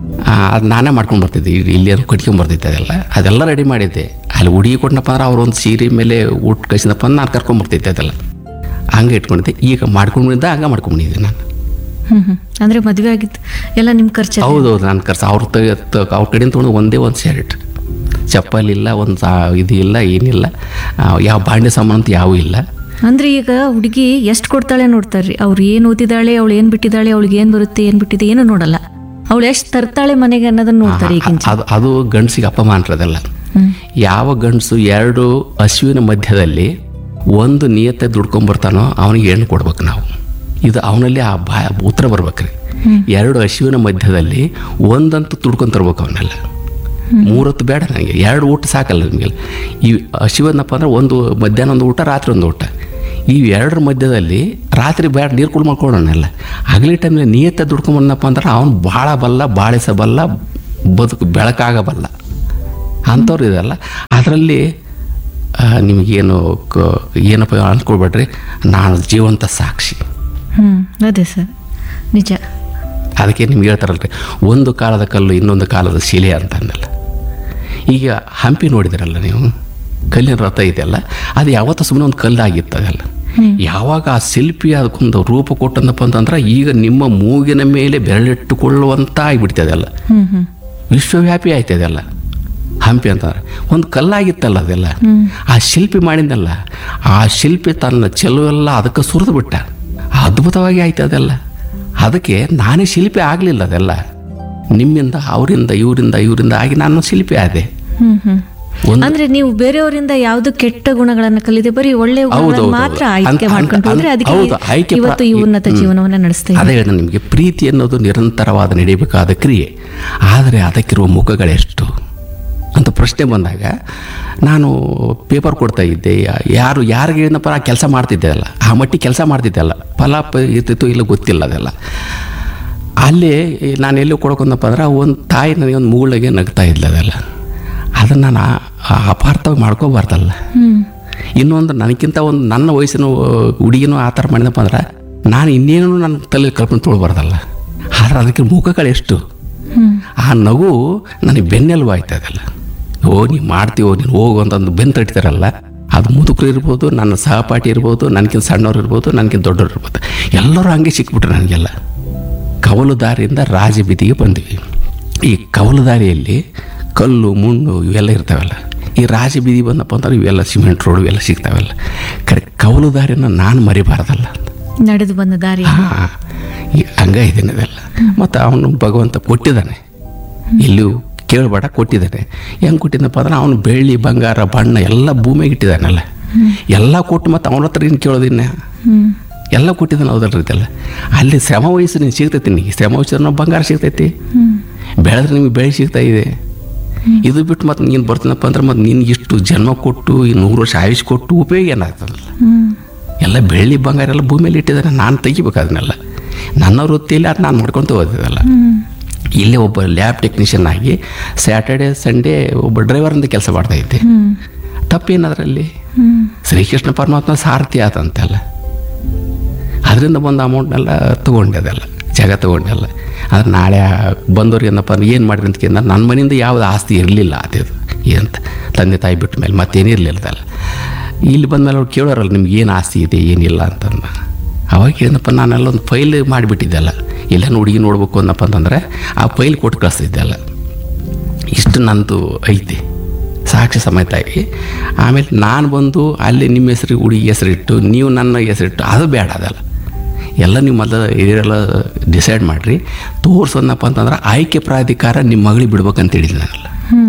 ಅದು ನಾನೇ ಮಾಡ್ಕೊಂಡು ಬರ್ತಿದ್ದೆ ಇಲ್ಲಿ ಇಲ್ಲಿ ಅದು ಕಟ್ಕೊಂಡ್ ಬರ್ತಿದ್ದೆ ಅದೆಲ್ಲ ಅದೆಲ್ಲ ರೆಡಿ ಮಾಡಿದ್ದೆ ಅಲ್ಲಿ ಹುಡುಗಿ ಕೊಟ್ಟನಪ್ಪ ಅಂದ್ರೆ ಅವ್ರು ಒಂದು ಸೀರೆ ಮೇಲೆ ಊಟ ಕಳಿಸಿದಪ್ಪ ಅಂದ್ರೆ ನಾನು ಕರ್ಕೊಂಬರ್ತಿದ್ದೆ ಅದೆಲ್ಲ ಹಂಗೆ ಇಟ್ಕೊಂಡಿದ್ದೆ ಈಗ ಮಾಡ್ಕೊಂಡಿದ್ದ ಹಂಗೆ ಮಾಡ್ಕೊಂಡ್ಬಂದಿದ್ದೆ ನಾನು ಹ್ಮ್ ಹ್ಮ್ ಅಂದ್ರೆ ಮದುವೆ ಆಗಿತ್ತು ಎಲ್ಲ ನಿಮ್ಮ ಖರ್ಚು ಹೌದು ಹೌದು ನಾನು ಕರ್ಸ ಅವ್ರ ತ ಅವ್ರ ಕಡೆಯಿಂದ ತೊಗೊಂಡು ಒಂದೇ ಒಂದು ಶರ್ಟ್ ಚಪ್ಪಲ್ ಇಲ್ಲ ಒಂದು ಸಾ ಇದು ಇಲ್ಲ ಏನಿಲ್ಲ ಆ, ಯಾವ ಬಾಂಡೆ ಸಾಮಾನು ಅಂತ ಯಾವೂ ಇಲ್ಲ ಅಂದ್ರೆ ಈಗ ಹುಡುಗಿ ಎಷ್ಟು ಕೊಡ್ತಾಳೆ ನೋಡ್ತಾರ್ರಿ ಅವ್ರು ಏನು ಓದಿದಾಳೆ ಅವಳು ಏನು ಬಿಟ್ಟಿದ್ದಾಳೆ ಅವಳಿಗೆ ಏನು ಬರುತ್ತೆ ಏನು ಬಿಟ್ಟಿದೆ ಏನು ನೋಡಲ್ಲ ಅವಳು ಎಷ್ಟು ತರ್ತಾಳೆ ಮನೆಗೆ ಅನ್ನೋದನ್ನ ನೋಡ್ತಾರೆ ಈಗಿನ ಜನ. ಅದು ಅದು ಗಂಡಸಿಗೆ ಅಪಮಾನ ಅದೆಲ್ಲ ಹ್ಮ್ ಯಾವ ಗಂಡಸು ಎರಡು ಹಸುವಿನ ಮಧ್ಯದಲ್ಲಿ ಒಂದು ನಿಯತ್ತೆ ದುಡ್ಕೊಂಬರ್ತಾನೋ ಅವನಿಗೆ ಹೆಣ್ಣು ಕೊಡ್ಬೇಕು ನಾವು ಇದು ಅವನಲ್ಲಿ ಆ ಬಾ ಉತ್ತರ ಬರ್ಬೇಕ್ರಿ ಎರಡು ಹಸುವಿನ ಮಧ್ಯದಲ್ಲಿ ಒಂದಂತೂ ತುಡ್ಕೊಂಡು ತರ್ಬೇಕು ಅವನ್ನೆಲ್ಲ ಮೂರತ್ತು ಬೇಡ ನನಗೆ ಎರಡು ಊಟ ಸಾಕಲ್ಲ ನಿಮಗೆ ಈ ಹಸಿವನ್ನಪ್ಪ ಅಂದ್ರೆ ಒಂದು ಮಧ್ಯಾಹ್ನ ಒಂದು ಊಟ ರಾತ್ರಿ ಒಂದು ಊಟ ಈ ಎರಡರ ಮಧ್ಯದಲ್ಲಿ ರಾತ್ರಿ ಬೇಡ ನೀರು ಕುಡ್ ಮಾಡ್ಕೊಳ್ಳೋಣಲ್ಲ ಹಗಲಿ ಟೈಮ್ನಲ್ಲಿ ನಿಯತ್ತೆ ದುಡ್ಕೊಂಬಂದಪ್ಪ ಅಂದ್ರೆ ಅವನು ಭಾಳ ಬಲ್ಲ ಬಾಳಿಸಬಲ್ಲ ಬದುಕು ಬೆಳಕಾಗಬಲ್ಲ ಅಂಥವ್ರು ಇದಲ್ಲ ಅದರಲ್ಲಿ ನಿಮಗೇನು ಕ- ಏನಪ್ಪ ಅಂದ್ಕೊಳ್ಬೇಡ್ರಿ ನಾನು ಜೀವಂತ ಸಾಕ್ಷಿ ಹ್ಮ್ ಅದೇ ಸರ್ ನಿಜ ಅದಕ್ಕೆ ನಿಮ್ಗೆ ಹೇಳ್ತಾರಲ್ರಿ ಒಂದು ಕಾಲದ ಕಲ್ಲು ಇನ್ನೊಂದು ಕಾಲದ ಶಿಲೆ ಅಂತ ಅಂದಲ್ಲ ಈಗ ಹಂಪಿ ನೋಡಿದಿರಲ್ಲ ನೀವು ಕಲ್ಲಿನ ರಥ ಇದೆಯಲ್ಲ ಅದು ಯಾವತ್ತೂ ಸುಮ್ಮನೆ ಒಂದು ಕಲ್ಲು ಆಗಿತ್ತು ಅದೆಲ್ಲ ಯಾವಾಗ ಆ ಶಿಲ್ಪಿ ಅದಕ್ಕೊಂದು ರೂಪ ಕೊಟ್ಟಂದಪ್ಪ ಅಂತಂದ್ರೆ ಈಗ ನಿಮ್ಮ ಮೂಗಿನ ಮೇಲೆ ಬೆರಳಿಟ್ಟುಕೊಳ್ಳುವಂತ ಆಗಿಬಿಡ್ತದೆ ಅಲ್ಲ ಹ್ಮ್ ಹ್ಮ್ ವಿಶ್ವವ್ಯಾಪಿ ಆಯ್ತದೆ ಅಲ್ಲ ಹಂಪಿ ಅಂತಂದ್ರೆ ಒಂದು ಕಲ್ಲಾಗಿತ್ತಲ್ಲ ಅದೆಲ್ಲ ಆ ಶಿಲ್ಪಿ ಮಾಡಿದ್ದಲ್ಲ ಆ ಶಿಲ್ಪಿ ತನ್ನ ಚೆಲುವೆಲ್ಲ ಅದಕ್ಕೆ ಸುರಿದು ಬಿಟ್ಟ ಅದ್ಭುತವಾಗಿ ಆಯ್ತು ಅದೆಲ್ಲ ಅದಕ್ಕೆ ನಾನೇ ಶಿಲ್ಪಿ ಆಗಲಿಲ್ಲ ಅದೆಲ್ಲ ನಿಮ್ಮಿಂದ ಅವರಿಂದ ಇವರಿಂದ ಇವರಿಂದ ಆಗಿ ನಾನು ಶಿಲ್ಪಿ ಆದೆ ಹ್ಮ್ ಹ್ಮ್ ಒಂದು ಅಂದ್ರೆ ನೀವು ಬೇರೆಯವರಿಂದ ಯಾವ್ದು ಕೆಟ್ಟ ಗುಣಗಳನ್ನ ಕಲಿದೆ ಬರೀ ಒಳ್ಳೆ ಹೌದು, ಗುಣಗಳನ್ನ ಹೌದು, ಮಾತ್ರ ಹೌದು. ಆಯ್ಕೆ ಅಂತ- ಮಾಡ್ಕೊಂಡು ಹೋದ್ರೆ ಅಂತ- ಅದಕ್ಕೆ ಹೌದು, ಆಯ್ಕೆ ಪ್ರ- ಇವತ್ತು ಈ ಉನ್ನತ ಹ್ಮ್. ಜೀವನವನ್ನ ನಡೆಸ್ತಾ ಇದ್ದೀವಿ. ಅದೇ ಹೇಳಿದೆ ನಿಮಗೆ ಪ್ರೀತಿ ಅನ್ನೋದು ನಿರಂತರವಾದ ನಡೆಯಬೇಕಾದ ಕ್ರಿಯೆ ಆದರೆ ಅದಕ್ಕಿರುವ ಮುಖಗಳೆಷ್ಟು ಅಂತ ಪ್ರಶ್ನೆ ಬಂದಾಗ ನಾನು ಪೇಪರ್ ಕೊಡ್ತಾ ಇದ್ದೆ ಯಾ- ಯಾರು ಯಾರಿಗೆ ಏನಪ್ಪ ಆ ಕೆಲಸ ಮಾಡ್ತಿದ್ದೆ ಅಲ್ಲ ಆ ಮಟ್ಟಿಗೆ ಕೆಲಸ ಮಾಡ್ತಿದ್ದೆ ಅಲ್ಲ ಫಲ ಪ- ಇರ್ತಿತ್ತು ಇಲ್ಲ ಗೊತ್ತಿಲ್ಲ ಅದೆಲ್ಲ ಅಲ್ಲಿ ನಾನು ಎಲ್ಲಿ ಕೊಡ್ಕೊಂಡಪ್ಪ ಅಂದ್ರೆ ಒಂದು ತಾಯಿ ನನಗೆ ಒಂದು ಮೂಗಳಿಗೆ ನಗ್ತಾ ಇದ್ಲ ಅದೆಲ್ಲ ಅದನ್ನು ನಾನು ಆ- ಆ ಅಪಾರ್ಥವಾಗಿ ಮಾಡ್ಕೋಬಾರ್ದಲ್ಲ ಹ್ಮ್ ಇನ್ನೊಂದು ನನಗಿಂತ ಒಂದು ನನ್ನ ವಯಸ್ಸಿನ ಹುಡುಗಿನೂ ಆ ಥರ ಮಾಡಿದಪ್ಪ ಅಂದ್ರೆ ನಾನು ಇನ್ನೇನು ನನ್ನ ತಲೆ ಕಲ್ಪನೆ ತೊಳ್ಬಾರ್ದಲ್ಲ ಆದ್ರೆ ಅದಕ್ಕೆ ಮುಖಗಳು ಎಷ್ಟು ಹ್ಮ್ ಆ ನಗು ನನಗೆ ಬೆನ್ನೆಲುಬು ಆಯ್ತದಲ್ಲ ಓ ನೀನು ಮಾಡ್ತೀವೋ ನೀನು ಹೋಗು ಅಂತಂದು ಬೆನ್ನು ತಟ್ಟಿದಾರಲ್ಲ ಅದು ಮುದುಕರು ಇರ್ಬೋದು ನನ್ನ ಸಹಪಾಠಿ ಇರ್ಬೋದು ನನಗಿಂತ ಸಣ್ಣವ್ರು ಇರ್ಬೋದು ನನಗಿಂತ ದೊಡ್ಡವ್ರು ಇರ್ಬೋದು ಎಲ್ಲರೂ ಹಂಗೆ ಸಿಕ್ಬಿಟ್ರು ನನಗೆಲ್ಲ ಕವಲು ದಾರಿಯಿಂದ ರಾಜಬೀದಿಗೆ ಬಂದ್ವಿ ಈ ಕವಲು ದಾರಿಯಲ್ಲಿ ಕಲ್ಲು ಮಣ್ಣು ಇವೆಲ್ಲ ಇರ್ತಾವಲ್ಲ ಈ ರಾಜಬೀದಿ ಬಂದಪ್ಪ ಅಂದ್ರೆ ಇವೆಲ್ಲ ಸಿಮೆಂಟ್ ರೋಡ್ ಇವೆಲ್ಲ ಸಿಗ್ತಾವಲ್ಲ ಕರೆ ಕವಲು ದಾರಿನ ನಾನು ಮರಿಬಾರ್ದಲ್ಲ ಅಂತ ನಡೆದು ಬಂದ ದಾರಿ ಹಾಂ ಈ ಹಂಗ ಇದೀನಿ ಅದೆಲ್ಲ ಮತ್ತು ಅವನು ಭಗವಂತ ಕೊಟ್ಟಿದ್ದಾನೆ ಎಲ್ಲಿಯೂ ಕೇಳಬೇಡ ಕೊಟ್ಟಿದ್ದಾನೆ ಹೆಂಗೆ ಕೊಟ್ಟಿದ್ದಪ್ಪ ಅಂದ್ರೆ ಅವನು ಬೆಳ್ಳಿ ಬಂಗಾರ ಬಣ್ಣ ಎಲ್ಲ ಭೂಮಿಗೆ ಇಟ್ಟಿದ್ದಾನಲ್ಲ ಎಲ್ಲ ಕೊಟ್ಟು ಮತ್ತು ಅವನ ಹತ್ರ ಏನು ಕೇಳೋದಿನ್ನ ಹ್ಮ್ ಎಲ್ಲ ಕೊಟ್ಟಿದ್ದಾನೆ ಹೌದಲ್ರಿ ಇದೆಲ್ಲ ಅಲ್ಲಿ ಶ್ರಮ ವಯಸ್ಸು ನೀನು ಸಿಗ್ತೈತಿ ನಿನಗೆ ಶ್ರಮ ವಯಸ್ಸು ನಾವು ಬಂಗಾರ ಸಿಗ್ತೈತಿ ಹ್ಮ್ ಬೆಳೆದ್ರೆ ನಿಮಗೆ ಬೆಳೆ ಸಿಗ್ತಾ ಇದೆ ಇದು ಬಿಟ್ಟು ಮತ್ತೆ ನೀನು ಬರ್ತೀನಪ್ಪ ಅಂದ್ರೆ ಮತ್ತೆ ನಿನ್ಗೆ ಇಷ್ಟು ಜನ್ಮ ಕೊಟ್ಟು ಈ ನೂರು ವರ್ಷ ಆಯುಷ್ ಕೊಟ್ಟು ಉಪಯೋಗ ಏನಾಗ್ತದಲ್ಲ ಹ್ಮ್ ಎಲ್ಲ ಬೆಳ್ಳಿ ಬಂಗಾರ ಎಲ್ಲ ಭೂಮಿಯಲ್ಲಿ ಇಟ್ಟಿದ್ದಾರೆ ನಾನು ತೆಗಿಬೇಕು ಅದನ್ನೆಲ್ಲ ನನ್ನ ವೃತ್ತಿಯಲ್ಲಿ ಅದು ನಾನು ಮಾಡ್ಕೊತ ಹೋದಿದ್ದಲ್ಲ ಹ್ಮ್ ಇಲ್ಲೇ ಒಬ್ಬ ಲ್ಯಾಬ್ ಟೆಕ್ನಿಷಿಯನ್ ಆಗಿ ಸ್ಯಾಟರ್ಡೆ ಸಂಡೇ ಒಬ್ಬ ಡ್ರೈವರ್ ಅಂತ ಕೆಲಸ ಮಾಡ್ತಾ ಇದ್ದೆ ಹ್ಮ್ ತಪ್ಪೇನದರಲ್ಲಿ ಹ್ಮ್ ಶ್ರೀಕೃಷ್ಣ ಪರಮಾತ್ಮ ಸಾರಥಿ ಆತಂತೆಲ್ಲ ಅದರಿಂದ ಬಂದ ಅಮೌಂಟ್ನೆಲ್ಲ ತೊಗೊಂಡೆ ಅದೆಲ್ಲ ಜಾಗ ತೊಗೊಂಡೆ ಅಲ್ಲ ಆದ್ರೆ ನಾಳೆ ಬಂದವ್ರಿಗೆ ಏನಪ್ಪ ಅಂದ್ರೆ ಏನು ಮಾಡಿರಿ ಅಂತ ಕೇಳಿದ್ರೆ ನನ್ನ ಮನೆಯಿಂದ ಯಾವುದು ಆಸ್ತಿ ಇರಲಿಲ್ಲ ಅದೇದು ಏನಂತ ತಂದೆ ತಾಯಿ ಬಿಟ್ಟ ಮೇಲೆ ಮತ್ತೇನಿರಲಿಲ್ಲದಲ್ಲ ಇಲ್ಲಿ ಬಂದಮೇಲೆ ಅವ್ರು ಕೇಳೋರಲ್ಲ ನಿಮ್ಗೆ ಏನು ಆಸ್ತಿ ಇದೆ ಏನಿಲ್ಲ ಅಂತಂದು ಅವಾಗ ಏನಪ್ಪ ನಾನೆಲ್ಲ ಒಂದು ಫೈಲ್ ಮಾಡಿಬಿಟ್ಟಿದ್ದೆಲ್ಲ ಎಲ್ಲ ಹುಡುಗಿ ನೋಡ್ಬೇಕು ಅನ್ನಪ್ಪ ಅಂತಂದರೆ ಆ ಫೈಲ್ ಕೊಟ್ಟು ಕಳಿಸ್ತಿದ್ದೆ ಅಲ್ಲ ಇಷ್ಟು ನಂದು ಐತಿ ಸಾಕ್ಷಿ ಸಮೇತಾಗಿ ಆಮೇಲೆ ನಾನು ಬಂದು ಅಲ್ಲಿ ನಿಮ್ಮ ಹೆಸರು ಹುಡುಗಿ ಹೆಸರಿಟ್ಟು ನೀವು ನನ್ನ ಹೆಸರಿಟ್ಟು ಅದು ಬೇಡ ಅದಲ್ಲ ಎಲ್ಲ ನಿಮ್ಮ ಮೊದಲ ಹಿರಿಯರೆಲ್ಲ ಡಿಸೈಡ್ ಮಾಡಿರಿ ತೋರ್ಸೋದಪ್ಪ ಅಂತಂದ್ರೆ ಆಯ್ಕೆ ಪ್ರಾಧಿಕಾರ ನಿಮ್ಮ ಮಗಳಿಗೆ ಬಿಡ್ಬೇಕಂತ ಹೇಳಿದ್ದೆ ನಾನಲ್ಲ ಹ್ಮ್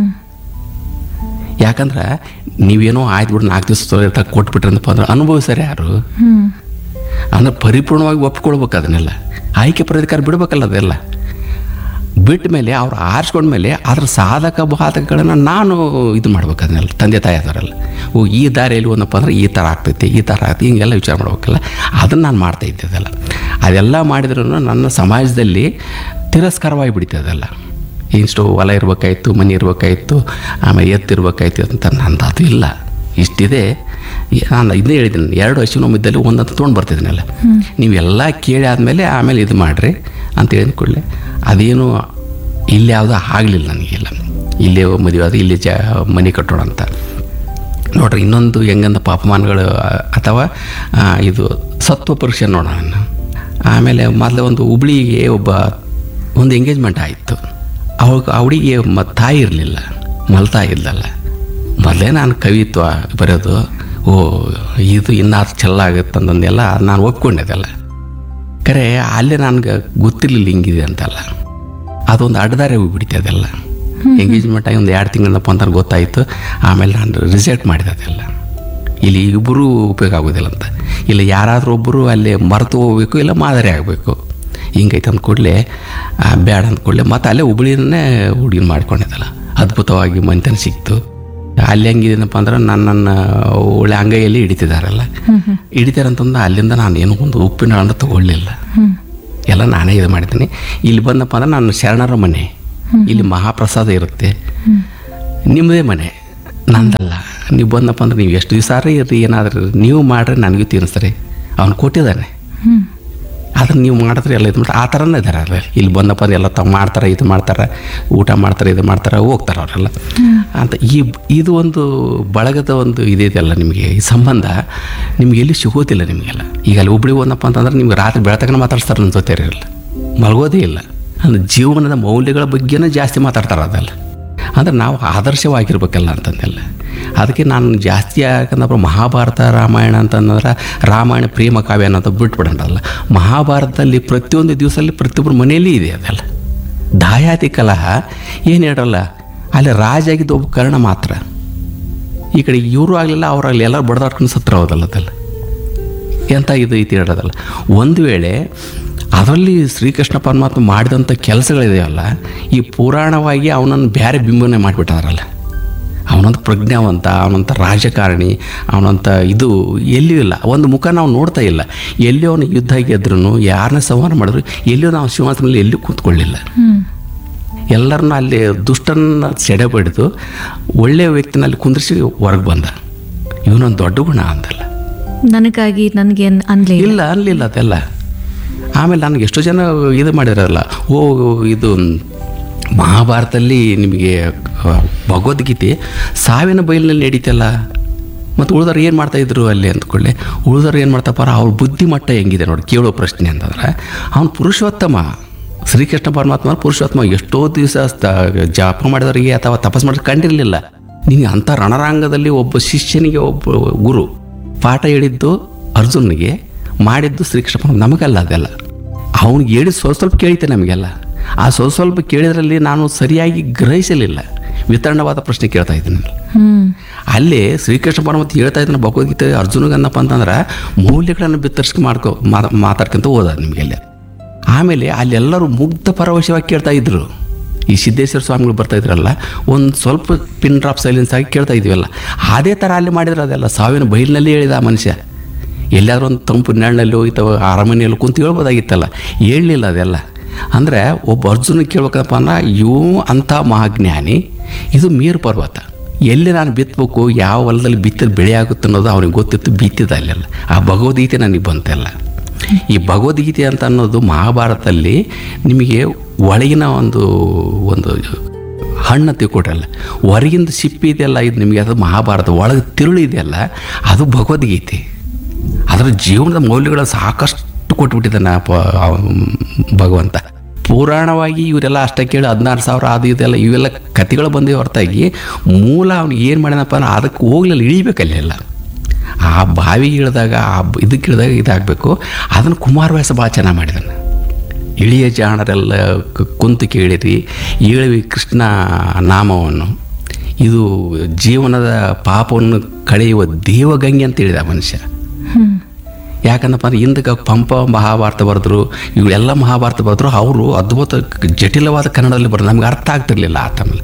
ಯಾಕಂದ್ರೆ ನೀವೇನೋ ಆಯ್ತು ಬಿಡು ನಾಲ್ಕು ದಿವಸ ಕೊಟ್ಬಿಟ್ರಂದಪ್ಪ ಅಂದ್ರೆ ಅನುಭವಿಸ್ತಾರೆ ಯಾರು ಹ್ಮ್ ಅಂದ್ರೆ ಪರಿಪೂರ್ಣವಾಗಿ ಒಪ್ಕೊಳ್ಬೇಕು ಅದನ್ನೆಲ್ಲ ಆಯ್ಕೆ ಪ್ರಾಧಿಕಾರ ಬಿಡ್ಬೇಕಲ್ಲ ಅದೆಲ್ಲ ಬಿಟ್ಟ ಮೇಲೆ ಅವ್ರು ಆರಿಸ್ಕೊಂಡ್ಮೇಲೆ ಅದ್ರ ಸಾಧಕ ಬಾಧಕಗಳನ್ನು ನಾನು ಇದು ಮಾಡ್ಬೇಕು ಅದನ್ನೆಲ್ಲ ತಂದೆ ತಾಯಿ ಅದರಲ್ಲ ಓ ಈ ದಾರಿಯಲ್ಲಿ ಒಂದಪ್ಪ ಅಂದ್ರೆ ಈ ಥರ ಆಗ್ತೈತಿ ಈ ಥರ ಆಗ್ತೈತಿ ಹಿಂಗೆಲ್ಲ ವಿಚಾರ ಮಾಡ್ಬೇಕಲ್ಲ ಅದನ್ನು ನಾನು ಮಾಡ್ತಾ ಇದ್ದೆ ಅದೆಲ್ಲ ಅದೆಲ್ಲ ಮಾಡಿದ್ರೂ ನನ್ನ ಸಮಾಜದಲ್ಲಿ ತಿರಸ್ಕಾರವಾಗಿ ಬಿಡ್ತದೆ ಅದೆಲ್ಲ ಇಷ್ಟು ಹೊಲ ಇರಬೇಕಾಯ್ತು ಮನೆ ಇರಬೇಕಾಯ್ತು ಆಮೇಲೆ ಎತ್ತಿರ್ಬೇಕಾಯ್ತು ಅಂತ ನಂದು ಅದು ಇಲ್ಲ ಇಷ್ಟಿದೆ ಈ- ನಾನು ಇದನ್ನೇ ಹೇಳಿದ್ದೀನಿ ಎರಡು ಹಸಿವು ಇದ್ದಲ್ಲಿ ಒಂದಂತ ತೊಗೊಂಡು ಬರ್ತಿದ್ದೀನಲ್ಲ ನೀವೆಲ್ಲ ಕೇಳಿ ಆದಮೇಲೆ ಆಮೇಲೆ ಇದು ಮಾಡಿರಿ ಅಂತ ಹೇಳಿದ ಕೂಡಲೇ ಅದೇನು ಇಲ್ಲಿ ಯಾವುದೂ ಆಗಲಿಲ್ಲ ನನಗೆಲ್ಲ ಇಲ್ಲೇ ಮದುವೆ ಅದು ಇಲ್ಲಿ ಜ ಮನೆ ಕಟ್ಟೋಣ ಅಂತ ನೋಡ್ರಿ ಇನ್ನೊಂದು ಹೆಂಗಂದ ಪಾಪಮಾನಗಳು ಆ, ಅಥವಾ ಆ, ಇದು ಸತ್ವ ಪರೀಕ್ಷೆ ನೋಡೋಣ ನಾನು ಆಮೇಲೆ ಮೊದಲು ಒಂದು ಹುಬ್ಳಿಗೆ ಒಬ್ಬ ಒಂದು ಎಂಗೇಜ್ಮೆಂಟ್ ಆಯಿತು ಅವಾಗ ಆ ಹುಡುಗಿಗೆ ಮ ತಾಯಿ ಇರಲಿಲ್ಲ ಮಲ್ತಾ ಇದ್ದಲ್ಲ ಮೊದಲೇ ನಾನು ಕವಿತ್ವ ಬರೆಯೋದು ಓ ಇದು ಇನ್ನಾರು ಚೆಲ್ಲಾಗುತ್ತೆ ಅಂತಂದೆಲ್ಲ ನಾನು ಒಪ್ಕೊಂಡಿದ್ದೆಲ್ಲ ಕರೆ ಅಲ್ಲೇ ನನಗೆ ಗೊತ್ತಿರಲಿಲ್ಲ ಹಿಂಗಿದೆ ಅಂತಲ್ಲ ಅದೊಂದು ಅಡ್ದಾರೆ ಹೋಗ್ಬಿಡ್ತೆ ಅದೆಲ್ಲ ಎಂಗೇಜ್ಮೆಂಟ್ ಆಗಿ ಒಂದು ಎರಡು ತಿಂಗಳಪ್ಪ ಅಂತ ಗೊತ್ತಾಯಿತು ಆಮೇಲೆ ನಾನು ರಿಜೆಕ್ಟ್ ಮಾಡಿದೆ ಅದೆಲ್ಲ ಇಲ್ಲಿ ಇಬ್ಬರೂ ಉಪಯೋಗ ಆಗೋದಿಲ್ಲ ಅಂತ ಇಲ್ಲ ಯಾರಾದರೂ ಒಬ್ಬರು ಅಲ್ಲಿ ಮರೆತು ಹೋಗ್ಬೇಕು ಇಲ್ಲ ಮಾದರಿ ಆಗಬೇಕು ಹಿಂಗೈತೆ ಅಂದ್ಕೂಡಲೇ ಬೇಡ ಅಂದ್ಕೂಡಲೇ ಮತ್ತು ಅಲ್ಲೇ ಹುಬ್ಳಿನೇ ಹುಡುಗಿನ ಮಾಡ್ಕೊಂಡಿದ್ದಲ್ಲ ಅದ್ಭುತವಾಗಿ ಮನೆತನ ಸಿಕ್ತು ಅಲ್ಲಿ ಹೆಂಗಿದೆನಪ್ಪ ಅಂದ್ರೆ ನನ್ನನ್ನು ಒಳ್ಳೆ ಅಂಗೈಯಲ್ಲಿ ಹಿಡಿತಿದ್ದಾರಲ್ಲ ಹಿಡಿತಾರಂತಂದು ಅಲ್ಲಿಂದ ನಾನು ಏನೋ ಒಂದು ಉಪ್ಪಿನ ಹಣ್ಣು ತಗೊಳ್ಳಿಲ್ಲ ಹ್ಮ್ ಎಲ್ಲ ನಾನೇ ಇದು ಮಾಡಿದ್ದೀನಿ ಇಲ್ಲಿ ಬಂದಪ್ಪ ಅಂದ್ರೆ ನಾನು ಶರಣರ ಮನೆ ಇಲ್ಲಿ ಮಹಾಪ್ರಸಾದ ಇರುತ್ತೆ ನಿಮ್ಮದೇ ಮನೆ ನಂದಲ್ಲ ನೀವು ಬಂದಪ್ಪ ಅಂದ್ರೆ ನೀವು ಎಷ್ಟು ದಿವಸ ಇರ್ರಿ ಏನಾದರೂ ನೀವು ಮಾಡ್ರಿ ನನಗೂ ತಿನ್ನಿಸ್ರಿ ಅವ್ನು ಕೊಟ್ಟಿದ್ದಾನೆ ಹ್ಮ್ ಅದನ್ನು ನೀವು ಮಾಡಿದ್ರೆ ಎಲ್ಲ ಇದು ಮಾಡ್ತಾರೆ ಆ ಥರನೇ ಇದ್ದಾರೆ ಅಲ್ಲ ಇಲ್ಲಿ ಬಂದಪ್ಪ ಅಂದ್ರೆ ಎಲ್ಲ ತಾವು ಮಾಡ್ತಾರೆ ಇದು ಮಾಡ್ತಾರೆ ಊಟ ಮಾಡ್ತಾರೆ ಇದು ಮಾಡ್ತಾರೆ ಹೋಗ್ತಾರೆ ಅವರೆಲ್ಲ ಅಂತ ಈ ಇದು ಒಂದು ಬಳಗದ ಒಂದು ಇದಿದೆಯಲ್ಲ ನಿಮಗೆ ಈ ಸಂಬಂಧ ನಿಮ್ಗೆ ಎಲ್ಲಿ ಸಿಗೋದಿಲ್ಲ ನಿಮಗೆಲ್ಲ ಈಗ ಅಲ್ಲಿ ಒಬ್ಳಿಗೆ ಒಂದಪ್ಪ ಅಂತಂದ್ರೆ ನಿಮ್ಗೆ ರಾತ್ರಿ ಬೆಳತಕ್ಕನ ಮಾತಾಡ್ತಾರೆ ನನ್ನ ಜೊತೆ ಇರಲ್ಲ ಮಲಗೋದೇ ಇಲ್ಲ ಅಂದ್ರೆ ಜೀವನದ ಮೌಲ್ಯಗಳ ಬಗ್ಗೆನೇ ಜಾಸ್ತಿ ಮಾತಾಡ್ತಾರೆ ಅದೆಲ್ಲ ಅಂದ್ರೆ ನಾವು ಆದರ್ಶವಾಗಿರ್ಬೇಕಲ್ಲ ಅಂತಂದೆಲ್ಲ ಅದಕ್ಕೆ ನಾನು ಜಾಸ್ತಿ ಯಾಕಂದ್ರೆ ಮಹಾಭಾರತ ರಾಮಾಯಣ ಅಂತಂದ್ರೆ ರಾಮಾಯಣ ಪ್ರೇಮ ಕಾವ್ಯ ಅನ್ನೋದು ಬಿಟ್ಬಿಡೋಣಲ್ಲ ಮಹಾಭಾರತದಲ್ಲಿ ಪ್ರತಿಯೊಂದು ದಿವಸದಲ್ಲಿ ಪ್ರತಿಯೊಬ್ಬರ ಮನೆಯಲ್ಲಿ ಇದೆ ಅದೆಲ್ಲ ದಾಯಾತಿ ಕಲಹ ಏನು ಹೇಳಲ್ಲ ಅಲ್ಲಿ ರಾಜ ಆಗಿದ್ದು ಒಬ್ಬ ಕರ್ಣ ಮಾತ್ರ ಈ ಕಡೆ ಇವರು ಆಗಲಿಲ್ಲ ಅವರಾಗಲಿ ಎಲ್ಲ ಬಡ್ದಾಡ್ಕೊಂಡು ಸತ್ರ ಹೋದಲ್ಲ ಅದೆಲ್ಲ ಎಂಥ ಇದು ಐತಿ ಹೇಳೋದಲ್ಲ ಒಂದು ವೇಳೆ ಅದರಲ್ಲಿ ಶ್ರೀಕೃಷ್ಣ ಪರಮಾತ್ಮ ಮಾಡಿದಂಥ ಕೆಲಸಗಳಿದೆಯಲ್ಲ ಈ ಪುರಾಣವಾಗಿ ಅವನನ್ನು ಬೇರೆ ಬಿಂಬನೆ ಮಾಡಿಬಿಟ್ಟಾರಲ್ಲ ಅವನಂತ ಪ್ರಜ್ಞಾವಂತ ಅವನಂತ ರಾಜಕಾರಣಿ ಅವನಂತ ಇದು ಎಲ್ಲಿಯೂ ಇಲ್ಲ ಒಂದು ಮುಖ ನಾವು ನೋಡ್ತಾ ಇಲ್ಲ ಎಲ್ಲಿ ಅವನು ಯುದ್ಧ ಗೆದ್ರೂ ಯಾರನ್ನ ಸಂಹಾರ ಮಾಡಿದ್ರು ಎಲ್ಲಿಯೂ ನಾವು ಸಿಂಹಾಸನದಲ್ಲಿ ಎಲ್ಲಿಯೂ ಕೂತ್ಕೊಳ್ಳಿಲ್ಲ ಎಲ್ಲರನ್ನ ಅಲ್ಲಿ ದುಷ್ಟನ್ನ ಸೆಡೆ ಬಡಿದು ಒಳ್ಳೆಯ ವ್ಯಕ್ತಿನಲ್ಲಿ ಕುಂದಿರಿಸಿ ಹೊರಗೆ ಬಂದ ಇವನೊಂದು ದೊಡ್ಡ ಗುಣ ಅಂತಲ್ಲ ನನಗಾಗಿ ನನಗೆ ಅನ್ಲೇ ಇಲ್ಲ ಇಲ್ಲ ಅನ್ಲಿಲ್ಲ ಅದೆಲ್ಲ ಆಮೇಲೆ ನನಗೆ ಎಷ್ಟೋ ಜನ ಇದು ಮಾಡಿರಲ್ಲ ಓ ಇದು ಮಹಾಭಾರತದಲ್ಲಿ ನಿಮಗೆ ಆ, ಭಗವದ್ಗೀತೆ ಸಾವಿನ ಬಯಲಿನಲ್ಲಿ ನಡೀತಲ್ಲ ಮತ್ತು ಉಳಿದವ್ರು ಏನು ಮಾಡ್ತಾಯಿದ್ರು ಅಲ್ಲಿ ಅಂದ್ಕೊಳ್ಳಿ ಉಳಿದವ್ರು ಏನು ಮಾಡ್ತಪ್ಪಾರ ಅವ್ರ ಬುದ್ಧಿಮಟ್ಟ ಹೆಂಗಿದೆ ನೋಡಿ ಕೇಳೋ ಪ್ರಶ್ನೆ ಅಂತಂದ್ರೆ ಅವನು ಪುರುಷೋತ್ತಮ ಶ್ರೀಕೃಷ್ಣ ಪರಮಾತ್ಮ ಪುರುಷೋತ್ತಮ ಎಷ್ಟೋ ದಿವಸ ಜಾಪ ಮಾಡಿದವರಿಗೆ ಅಥವಾ ತಪಸ್ ಮಾಡಿದ್ರೆ ಕಂಡಿರಲಿಲ್ಲ ನಿನಗೆ ಅಂಥ ರಣರಾಂಗದಲ್ಲಿ ಒಬ್ಬ ಶಿಷ್ಯನಿಗೆ ಒಬ್ಬ ಗುರು ಪಾಠ ಹೇಳಿದ್ದು ಅರ್ಜುನ್ನಿಗೆ ಮಾಡಿದ್ದು ಶ್ರೀಕೃಷ್ಣ ಪರಮಾತ್ಮ ನಮಗಲ್ಲ ಅದೆಲ್ಲ ಅವನಿಗೆ ಹೇಳಿ ಸ್ವಲ್ಪ ಸ್ವಲ್ಪ ಕೇಳಿತೆ ನಮಗೆಲ್ಲ ಆ ಸ್ವಲ್ಪ ಸ್ವಲ್ಪ ಕೇಳಿದ್ರಲ್ಲಿ ನಾನು ಸರಿಯಾಗಿ ಗ್ರಹಿಸಲಿಲ್ಲ ವಿತರಣವಾದ ಪ್ರಶ್ನೆ ಕೇಳ್ತಾ ಇದ್ದೀನಿ ಹ್ಮ್ ಅಲ್ಲಿ ಶ್ರೀಕೃಷ್ಣ ಪರಮಾತ್ಮ ಹೇಳ್ತಾ ಇದ್ದಾನೆ ಭಗವದ್ಗೀತೆ ಅರ್ಜುನಗನ್ನಪ್ಪ ಅಂತಂದ್ರೆ ಮೌಲ್ಯಗಳನ್ನು ಬಿತ್ತರಿಸ್ಕೆ ಮಾಡ್ಕೊ ಮಾ- ಮಾತಾಡ್ಕೊಂತ ಹೋದ ನಿಮಗೆಲ್ಲ ಆಮೇಲೆ ಅಲ್ಲೆಲ್ಲರೂ ಮುಗ್ಧ ಪರವಶವಾಗಿ ಕೇಳ್ತಾ ಇದ್ರು ಈ ಸಿದ್ದೇಶ್ವರ ಸ್ವಾಮಿಗಳು ಬರ್ತಾ ಇದ್ರಲ್ಲ ಒಂದು ಸ್ವಲ್ಪ ಪಿನ್ ಡ್ರಾಪ್ ಸೈಲೆನ್ಸ್ ಆಗಿ ಕೇಳ್ತಾ ಇದ್ವಲ್ಲ ಅದೇ ಥರ ಅಲ್ಲಿ ಮಾಡಿದ್ರೆ ಅದೆಲ್ಲ ಸಾವಿನ ಬೈಲಿನಲ್ಲಿ ಹೇಳಿದ ಆ ಮನುಷ್ಯ ಎಲ್ಲಾದ್ರೂ ಒಂದು ತಂಪು ನೆರಳಲ್ಲಿ ಅಥವಾ ಅರಮನೆಯಲ್ಲಿ ಕುಂತು ಹೇಳ್ಬೋದಾಗಿತ್ತಲ್ಲ ಹೇಳಲಿಲ್ಲ ಅದೆಲ್ಲ ಅಂದರೆ ಒಬ್ಬ ಅರ್ಜುನ ಕೇಳ್ಬೇಕಪ್ಪ ಅಂದ್ರೆ ಇವು ಅಂಥ ಮಹಾಜ್ಞಾನಿ ಇದು ಮೀರು ಪರ್ವತ ಎಲ್ಲಿ ನಾನು ಬಿತ್ತಬೇಕು ಯಾವ ಹೊಲದಲ್ಲಿ ಬಿತ್ತಿದ ಬೆಳೆ ಆಗುತ್ತೆ ಅನ್ನೋದು ಅವನಿಗೆ ಗೊತ್ತಿತ್ತು ಬಿತ್ತಿದ ಅಲ್ಲೆಲ್ಲ ಆ ಭಗವದ್ಗೀತೆ ನನಗೆ ಬಂತೆಲ್ಲ ಈ ಭಗವದ್ಗೀತೆ ಅಂತ ಅನ್ನೋದು ಮಹಾಭಾರತದಲ್ಲಿ ನಿಮಗೆ ಒಳಗಿನ ಒಂದು ಒಂದು ಹಣ್ಣು ತಿಳ್ಕೊಟ್ರಲ್ಲ ಹೊರಗಿಂದ ಸಿಪ್ಪಿ ಇದೆಯಲ್ಲ ಇದು ನಿಮಗೆ ಅದು ಮಹಾಭಾರತ ಒಳಗೆ ತಿರುಳು ಇದೆಯಲ್ಲ ಅದು ಭಗವದ್ಗೀತೆ ಅದರ ಜೀವನದ ಮೌಲ್ಯಗಳು ಸಾಕಷ್ಟು ಕೊಟ್ಬಿಟ್ಟಿದ್ದಾನೆ ಆ ಪ- ಆ ಭಗವಂತ ಪುರಾಣವಾಗಿ ಇವರೆಲ್ಲ ಅಷ್ಟೇ ಕೇಳಿ ಹದಿನಾರು ಸಾವಿರ ಅದು ಇದೆಲ್ಲ ಇವೆಲ್ಲ ಕಥೆಗಳು ಬಂದಿವೆ ಹೊರತಾಗಿ ಮೂಲ ಅವ್ನು ಏನು ಮಾಡ್ಯಾನಪ್ಪ ಅಂದ್ರೆ ಅದಕ್ಕೆ ಹೋಗ್ಲಿಲ್ಲ ಇಳಿಬೇಕಲ್ಲೆಲ್ಲ ಆ ಬಾವಿಗೆ ಇಳಿದಾಗ ಆ ಬ- ಇದಕ್ಕೆ ಇಳಿದಾಗ ಇದಾಗಬೇಕು ಅದನ್ನು ಕುಮಾರವ್ಯಾಸ ಭಾಳ ಚೆನ್ನಾಗಿ ಮಾಡಿದಾನೆ ಇಳಿಯ ಜಾಣರೆಲ್ಲ ಕ- ಕುಂತು ಕೇಳಿರಿ ಏಳುವಿ ಕೃಷ್ಣ ನಾಮವನ್ನು ಇದು ಜೀವನದ ಪಾಪವನ್ನು ಕಳೆಯುವ ದೇವಗಂಗೆ ಅಂತ ಹೇಳಿದ ಆ ಮನುಷ್ಯ ಹ್ಮ್ ಯಾಕಂದಪ್ಪ ಅಂದ್ರೆ ಹಿಂದಕ್ಕೆ ಪಂಪ ಮಹಾಭಾರತ ಬರೆದ್ರು ಇವೆಲ್ಲ ಮಹಾಭಾರತ ಬರೆದ್ರು ಅವರು ಅದ್ಭುತ ಜಟಿಲವಾದ ಕನ್ನಡದಲ್ಲಿ ಬರೆದು ನಮ್ಗೆ ಅರ್ಥ ಆಗ್ತಿರ್ಲಿಲ್ಲ ಆ ತಮ್ಮಲ್ಲಿ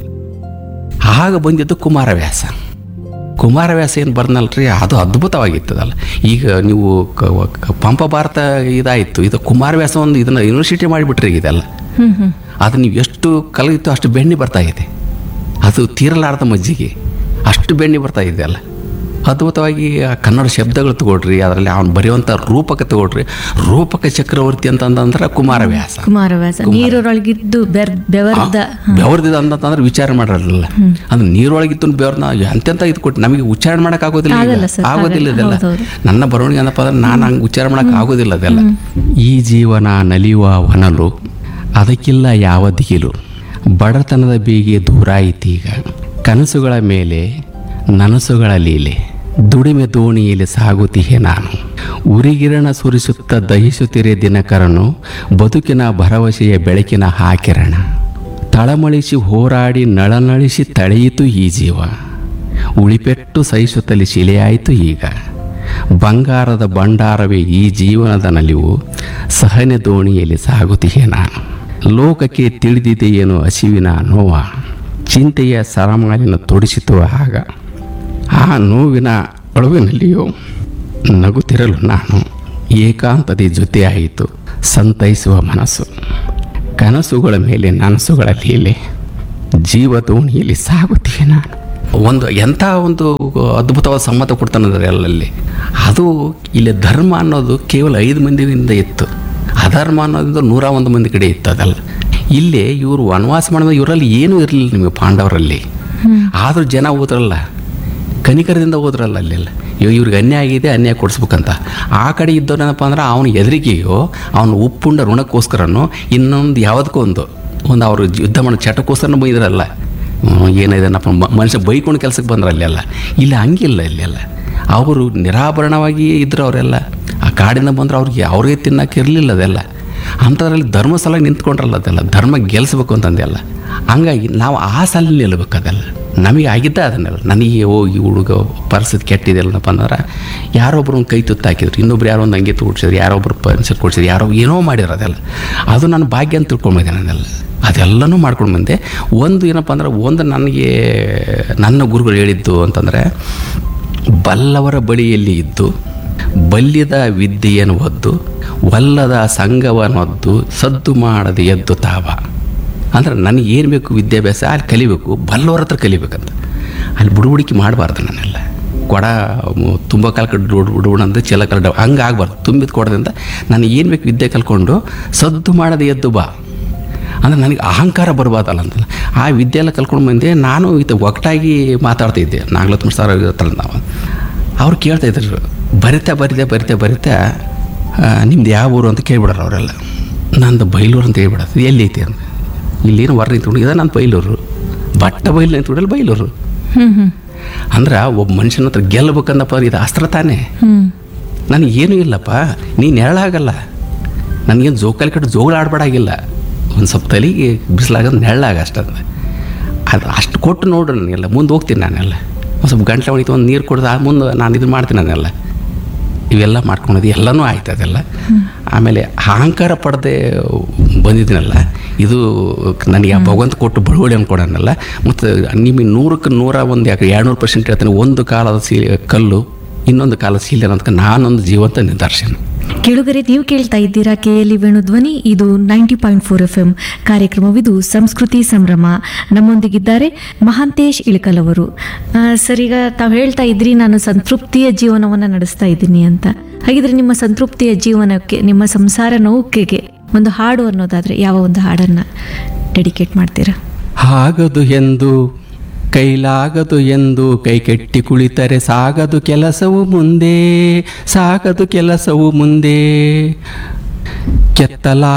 ಆಗ ಬಂದಿದ್ದು ಕುಮಾರವ್ಯಾಸ ಕುಮಾರವ್ಯಾಸ ಏನು ಬರ್ನಲ್ರಿ ಅದು ಅದ್ಭುತವಾಗಿತ್ತದಲ್ಲ ಈಗ ನೀವು ಕ- ಕ- ಪಂಪ ಭಾರತ ಇದಾಯಿತು ಇದು ಕುಮಾರವ್ಯಾಸ ಒಂದು ಇದನ್ನು ಯೂನಿವರ್ಸಿಟಿ ಮಾಡಿಬಿಟ್ರಿ ಇದೆಲ್ಲ ಹ್ಮ್ ಹ್ಮ್ ಅದು ನೀವು ಎಷ್ಟು ಕಲಿತು ಅಷ್ಟು ಬೆಣ್ಣೆ ಬರ್ತಾ ಇದೆ ಅದು ತೀರಲಾರದ ಮಜ್ಜಿಗೆ ಅಷ್ಟು ಬೆಣ್ಣೆ ಬರ್ತಾ ಇದೆ ಅಲ್ಲ ಅದ್ಭುತವಾಗಿ ಆ ಕನ್ನಡ ಶಬ್ದಗಳು ತಗೊಳ್ರಿ ಅದರಲ್ಲಿ ಅವನು ಬರೆಯುವಂಥ ರೂಪಕ ತಗೊಳ್ರಿ ರೂಪಕ ಚಕ್ರವರ್ತಿ ಅಂತಂದ್ರೆ ಕುಮಾರವ್ಯಾಸ ಕುಮಾರವ್ಯಾಸ ನೀರೊಳಗಿದ್ದು ಬೆರ್ ಬೆವರ್ದ ಬೆವರ್ದಿದ ಅಂತಂದ್ರೆ ವಿಚಾರ ಮಾಡಿರಲಿಲ್ಲ ಅಂದ್ರೆ ನೀರೊಳಗಿತ್ತು ಬೆವರ್ನ ಎಂತೆಂತ ಇದು ಕೊಟ್ಟು ನಮಗೆ ಉಚ್ಚಾರಣೆ ಮಾಡಕ್ ಆಗೋದಿಲ್ಲ ಈಗ. ಆಗಲ್ಲ ಸರ್, ಆಗೋದಿಲ್ಲ ಆಗಲ್ಲ. ಇದೆಲ್ಲ ಹೌದೌದು. ನನ್ನ ಬರವಣಿಗೆ ಏನಪ್ಪ ಅಂದ್ರೆ ನಾನು ಹಂಗೆ ಉಚ್ಚಾರ ಮಾಡಕ್ ಆಗೋದಿಲ್ಲ ಅದೆಲ್ಲ ಈ ಜೀವನ ನಲಿಯುವ ಹೊನಲು ಅದಕ್ಕಿಲ್ಲ ಯಾವ ದಿಗಿಲು ಬಡತನದ ಬೀಗೆ ದೂರ ಈಗ ಕನಸುಗಳ ಮೇಲೆ ನನಸುಗಳ ಲೀಲೆ ದುಡಿಮೆ ದೋಣಿಯಲ್ಲಿ ಸಾಗುತ್ತಿಹೆ ನಾನು ಉರಿಗಿರಣ ಸುರಿಸುತ್ತ ದಹಿಸುತ್ತಿರೆ ದಿನಕರನು ಬದುಕಿನ ಭರವಸೆಯ ಬೆಳಕಿನ ಹಾಕಿರಣ ತಳಮಳಿಸಿ ಹೋರಾಡಿ ನಳನಳಿಸಿ ತಳೆಯಿತು ಈ ಜೀವ ಉಳಿಪೆಟ್ಟು ಸಹಿಸುತ್ತಲೇ ಶಿಲೆಯಾಯಿತು ಈಗ ಬಂಗಾರದ ಭಂಡಾರವೇ ಈ ಜೀವನದ ನಲಿವು ಸಹನೆ ದೋಣಿಯಲ್ಲಿ ಸಾಗುತ್ತಿಹೆ ನಾನು ಲೋಕಕ್ಕೆ ತಿಳಿದಿದೆಯೇನು ಹಸಿವಿನ ನೋವ ಚಿಂತೆಯ ಸರಮಾಲಿನ ತೊಡಿಸಿತು ಆಗ ಆ ನೋವಿನ ಅಳುವಿನಲ್ಲಿಯೂ ನಗುತ್ತಿರಲು ನಾನು ಏಕಾಂತದಿ ಜೊತೆಯಾಯಿತು ಸಂತೈಸುವ ಮನಸ್ಸು ಕನಸುಗಳ ಮೇಲೆ ನನಸುಗಳ ಲೀಲೆ ಜೀವ ದೋಣಿಯಲ್ಲಿ ಸಾಗುತ್ತೀವಿ ನಾನು ಒಂದು ಎಂಥ ಒಂದು ಅದ್ಭುತವಾದ ಸಮ್ಮತ ಕೊಡ್ತಾನೆ ಅಲ್ಲಲ್ಲಿ ಅದು ಇಲ್ಲಿ ಧರ್ಮ ಅನ್ನೋದು ಕೇವಲ ಐದು ಮಂದಿಯಿಂದ ಇತ್ತು ಅಧರ್ಮ ಅನ್ನೋದು ನೂರ ಒಂದು ಮಂದಿ ಕಡೆ ಇತ್ತು ಅದೆಲ್ಲ ಇಲ್ಲಿ ಇವರು ವನವಾಸ ಮಾಡಿದ ಇವರಲ್ಲಿ ಏನೂ ಇರಲಿಲ್ಲ ನಿಮಗೆ ಪಾಂಡವರಲ್ಲಿ ಆದರೂ ಜನ ಹೋದ್ರಲ್ಲ ಕನಿಕರದಿಂದ ಹೋದ್ರಲ್ಲ ಅಲ್ಲೆಲ್ಲ ಇವ್ ಇವ್ರಿಗೆ ಅನ್ಯಾಯ ಆಗಿದೆ ಅನ್ಯಾಯ ಕೊಡಿಸ್ಬೇಕಂತ ಆ ಕಡೆ ಇದ್ದವನೇನಪ್ಪ ಅಂದ್ರೆ ಅವನ ಎದುರಿಗೆಯೋ ಅವನು ಉಪ್ಪುಂಡ ಋಣಕ್ಕೋಸ್ಕರನು ಇನ್ನೊಂದು ಯಾವುದಕ್ಕೂ ಒಂದು ಒಂದು ಅವರು ಯುದ್ಧ ಮಾಡೋ ಚಟಕ್ಕೋಸ್ಕರ ಬೈದ್ರಲ್ಲ ಹ್ಮ್, ಏನಿದೆನಪ್ಪ ಮ- ಮನುಷ್ಯ ಬೈಕೊಂಡು ಕೆಲಸಕ್ಕೆ ಬಂದ್ರೆ ಅಲ್ಲೆಲ್ಲ ಇಲ್ಲಿ ಹಂಗಿಲ್ಲ ಇಲ್ಲೆಲ್ಲ ಅವರು ನಿರಾಭರಣವಾಗಿ ಇದ್ರು ಅವರೆಲ್ಲ ಆ ಕಾಡಿಂದ ಬಂದ್ರೆ ಅವ್ರಿಗೆ ಅವ್ರಿಗೆ ತಿನ್ನಕ್ಕೆ ಇರಲಿಲ್ಲ ಅದೆಲ್ಲ ಅಂಥದ್ರಲ್ಲಿ ಧರ್ಮ ಸಲ ನಿಂತ್ಕೊಂಡ್ರಲ್ಲ ಅದೆಲ್ಲ ಧರ್ಮ ಗೆಲ್ಲಿಸ್ಬೇಕು ಅಂತಂದೆಲ್ಲ ಹಂಗಾಗಿ ನಾವು ಆ ಸಾಲ ನಿಲ್ಲಬೇಕು ಅದೆಲ್ಲ ನಮಗೆ ಆಗಿದ್ದ ಅದನ್ನೆಲ್ಲ ನನಗೆ ಓ ಈ ಹುಡುಗ ಪರಿಸ್ಥಿತಿ ಕೆಟ್ಟಿದೆಲ್ಲಪ್ಪ ಅಂದ್ರೆ ಯಾರೊಬ್ಬರು ಒಂದು ಕೈ ತುತ್ತು ಹಾಕಿದ್ರು ಇನ್ನೊಬ್ರು ಯಾರೋ ಒಂದು ಅಂಗಿ ತೋಡ್ಸಿದ್ರು ಯಾರೊಬ್ರು ಪೆನ್ಸಿಲ್ ಕೊಡ್ಸಿದ್ರು ಯಾರೋ ಏನೋ ಮಾಡಿದ್ರು ಅದೆಲ್ಲ ಅದು ನನ್ನ ಭಾಗ್ಯ ಅಂತ ತಿಳ್ಕೊಂಬಿದ್ದೆ ನಾನೆಲ್ಲ ಅದೆಲ್ಲನೂ ಮಾಡ್ಕೊಂಡು ಬಂದೆ ಒಂದು ಏನಪ್ಪ ಅಂದ್ರೆ ಒಂದು ನನಗೆ ನನ್ನ ಗುರುಗಳು ಹೇಳಿದ್ದು ಅಂತಂದರೆ ಬಲ್ಲವರ ಬಳಿಯಲ್ಲಿ ಇದ್ದು ಬಲ್ಯದ ವಿದ್ಯೆಯನ್ನು ಒದ್ದು ಒಲ್ಲದ ಸಂಘವನ್ನೊದ್ದು ಸದ್ದು ಮಾಡದೆ ಎದ್ದು ತಾವ ಅಂದ್ರೆ ನನಗೆ ಏನು ಬೇಕು ವಿದ್ಯಾಭ್ಯಾಸ ಅಲ್ಲಿ ಕಲಿಬೇಕು ಬಲ್ಲವರ ಹತ್ರ ಕಲಿಬೇಕಂತ ಅಲ್ಲಿ ಬುಡುಬುಡಿಕೆ ಮಾಡಬಾರ್ದು ನಾನೆಲ್ಲ ಕೊಡ ಮ್, ತುಂಬ ಕಾಲ ಕಡ್ಡು ಬಿಡುಬಿಡ ಅಂದ್ರೆ ಚೆಲ್ಲ ಕಲ್ಡ ಹಂಗೆ ಆಗಬಾರ್ದು ತುಂಬಿದ ಕೊಡದಿಂದ ನನಗೆ ಏನು ಬೇಕು ವಿದ್ಯೆ ಕಲ್ಕೊಂಡು ಸದ್ದು ಮಾಡದೆ ಎದ್ದು ಬಾ ಅಂದರೆ ನನಗೆ ಅಹಂಕಾರ ಬರಬಾರ್ದಲ್ಲ ಅಂತಲ್ಲ ಆ ವಿದ್ಯೆ ಎಲ್ಲ ಕಲ್ಕೊಂಡು ಬಂದೆ ನಾನು ಇದು ಒಟ್ಟಾಗಿ ಮಾತಾಡ್ತಿದ್ದೆ ನಾಗಲತ್ಮ ಸರ್ ಇರ್ತಾರಲ್ಲ ನಾವು ಅವ್ರು ಕೇಳ್ತಾ ಇದ್ರು ಬರಿತಾ ಬರಿತಾ ಬರಿತಾ ಬರಿತಾ ಆ, ನಿಮ್ದು ಯಾವ ಊರು ಅಂತ ಕೇಳ್ಬಿಡೋರು ಅವರೆಲ್ಲ ನಂದು ಬೈಲೂರು ಅಂತ ಹೇಳ್ಬಿಡೋದು ಎಲ್ಲಿ ಐತಿ ಅಂತ ಇಲ್ಲೇನು ಹೊರ ನಿಂತ್ಕೊಂಡು ಇದೆ ನಾನು ಬೈಲೂರು ಬಟ್ಟ ಬೈಲು ನಿಂತ್ಕೊಂಡಲ್ಲಿ ಬೈಲೂರು ಹ್ಞೂ ಹ್ಞೂ ಅಂದ್ರೆ ಒಬ್ಬ ಮನುಷ್ಯನ ಹತ್ರ ಗೆಲ್ಲಬೇಕಂದಪ್ಪ ಇದು ಅಸ್ತ್ರ ತಾನೇ ಹ್ಞೂ ನನಗೇನೂ ಇಲ್ಲಪ್ಪ ನೀನು ನೆರಳಾಗಲ್ಲ ನನಗೇನು ಜೋಕಾಲಿ ಕಟ್ಟು ಜೋಗಳ ಆಡ್ಬೇಡಾಗಿಲ್ಲ ಒಂದು ಸ್ವಲ್ಪ ತಲೆಗೆ ಬಿಸಿಲಾಗೋದು ನೆರಳಾಗ ಅಷ್ಟೇ ಅದು ಅಷ್ಟು ಕೊಟ್ಟು ನೋಡ್ರಿ ನನಗೆಲ್ಲ ಮುಂದೆ ಹೋಗ್ತೀನಿ ನಾನೆಲ್ಲ ಒಂದು ಸ್ವಲ್ಪ ಗಂಟೆ ಹೊಡಿತು ಒಂದು ನೀರು ಕುಡ್ದು ಆ ಮುಂದೆ ನಾನು ಇದು ಮಾಡ್ತೀನಿ ನಾನೆಲ್ಲ ಇವೆಲ್ಲ ಮಾಡ್ಕೊಂಡಿದ್ದು ಎಲ್ಲನೂ ಆಯ್ತು ಅದೆಲ್ಲ ಆಮೇಲೆ ಅಹಂಕಾರ ಪಡೆದೇ ಬಂದಿದ್ದೀನಲ್ಲ ಇದು ನನಗೆ ಆ ಭಗವಂತ ಕೊಟ್ಟು ಬಳುವಳಿ ಕೊಡೋನಲ್ಲ ಮತ್ತು ನಿಮಗೆ ನೂರಕ್ಕೆ ನೂರ ಒಂದು ಯಾಕೆ ಎರಡುನೂರು ಪರ್ಸೆಂಟ್ ಹೇಳ್ತೀನಿ ಒಂದು ಕಾಲದ ಸೀ ಕಲ್ಲು ಇನ್ನೊಂದು ಕಾಲದ ಸೀಲೆ ಅನ್ನೋದಕ್ಕೆ ನಾನೊಂದು ಜೀವಂತ ನಿದರ್ಶನ ಕೆಳಗರೆ ನೀವು ಕೇಳ್ತಾ ಇದ್ದೀರಾ ಕೆ ಎಲ್ ವೇಣು ಧ್ವನಿ ಇದು ninety point four F M ಕಾರ್ಯಕ್ರಮವಿದು ಸಂಸ್ಕೃತಿ ಸಂಭ್ರಮ ನಮ್ಮೊಂದಿಗಿದ್ದಾರೆ ಮಹಾಂತೇಶ್ ಇಳಕಲ್ ಅವರು ಆ, ಸರ್ ಈಗ ತಾವು ಹೇಳ್ತಾ ಇದ್ರಿ ನಾನು ಸಂತೃಪ್ತಿಯ ಜೀವನವನ್ನು ನಡೆಸ್ತಾ ಇದ್ದೀನಿ ಅಂತ ಹಾಗಿದ್ರೆ ನಿಮ್ಮ ಸಂತೃಪ್ತಿಯ ಜೀವನಕ್ಕೆ ನಿಮ್ಮ ಸಂಸಾರ ನೌಕೆಗೆ ಒಂದು ಹಾಡು ಅನ್ನೋದಾದ್ರೆ ಯಾವ ಒಂದು ಹಾಡನ್ನ ಡೆಡಿಕೇಟ್ ಮಾಡ್ತೀರಾ ಆಗದು ಎಂದು ಕೈಲಾಗದು ಎಂದು ಕೈ ಕೆಟ್ಟಿ ಕುಳಿತರೆ ಸಾಗದು ಕೆಲಸವು ಮುಂದೆ ಸಾಗದು ಕೆಲಸವು ಮುಂದೆ ಕೆತ್ತಲ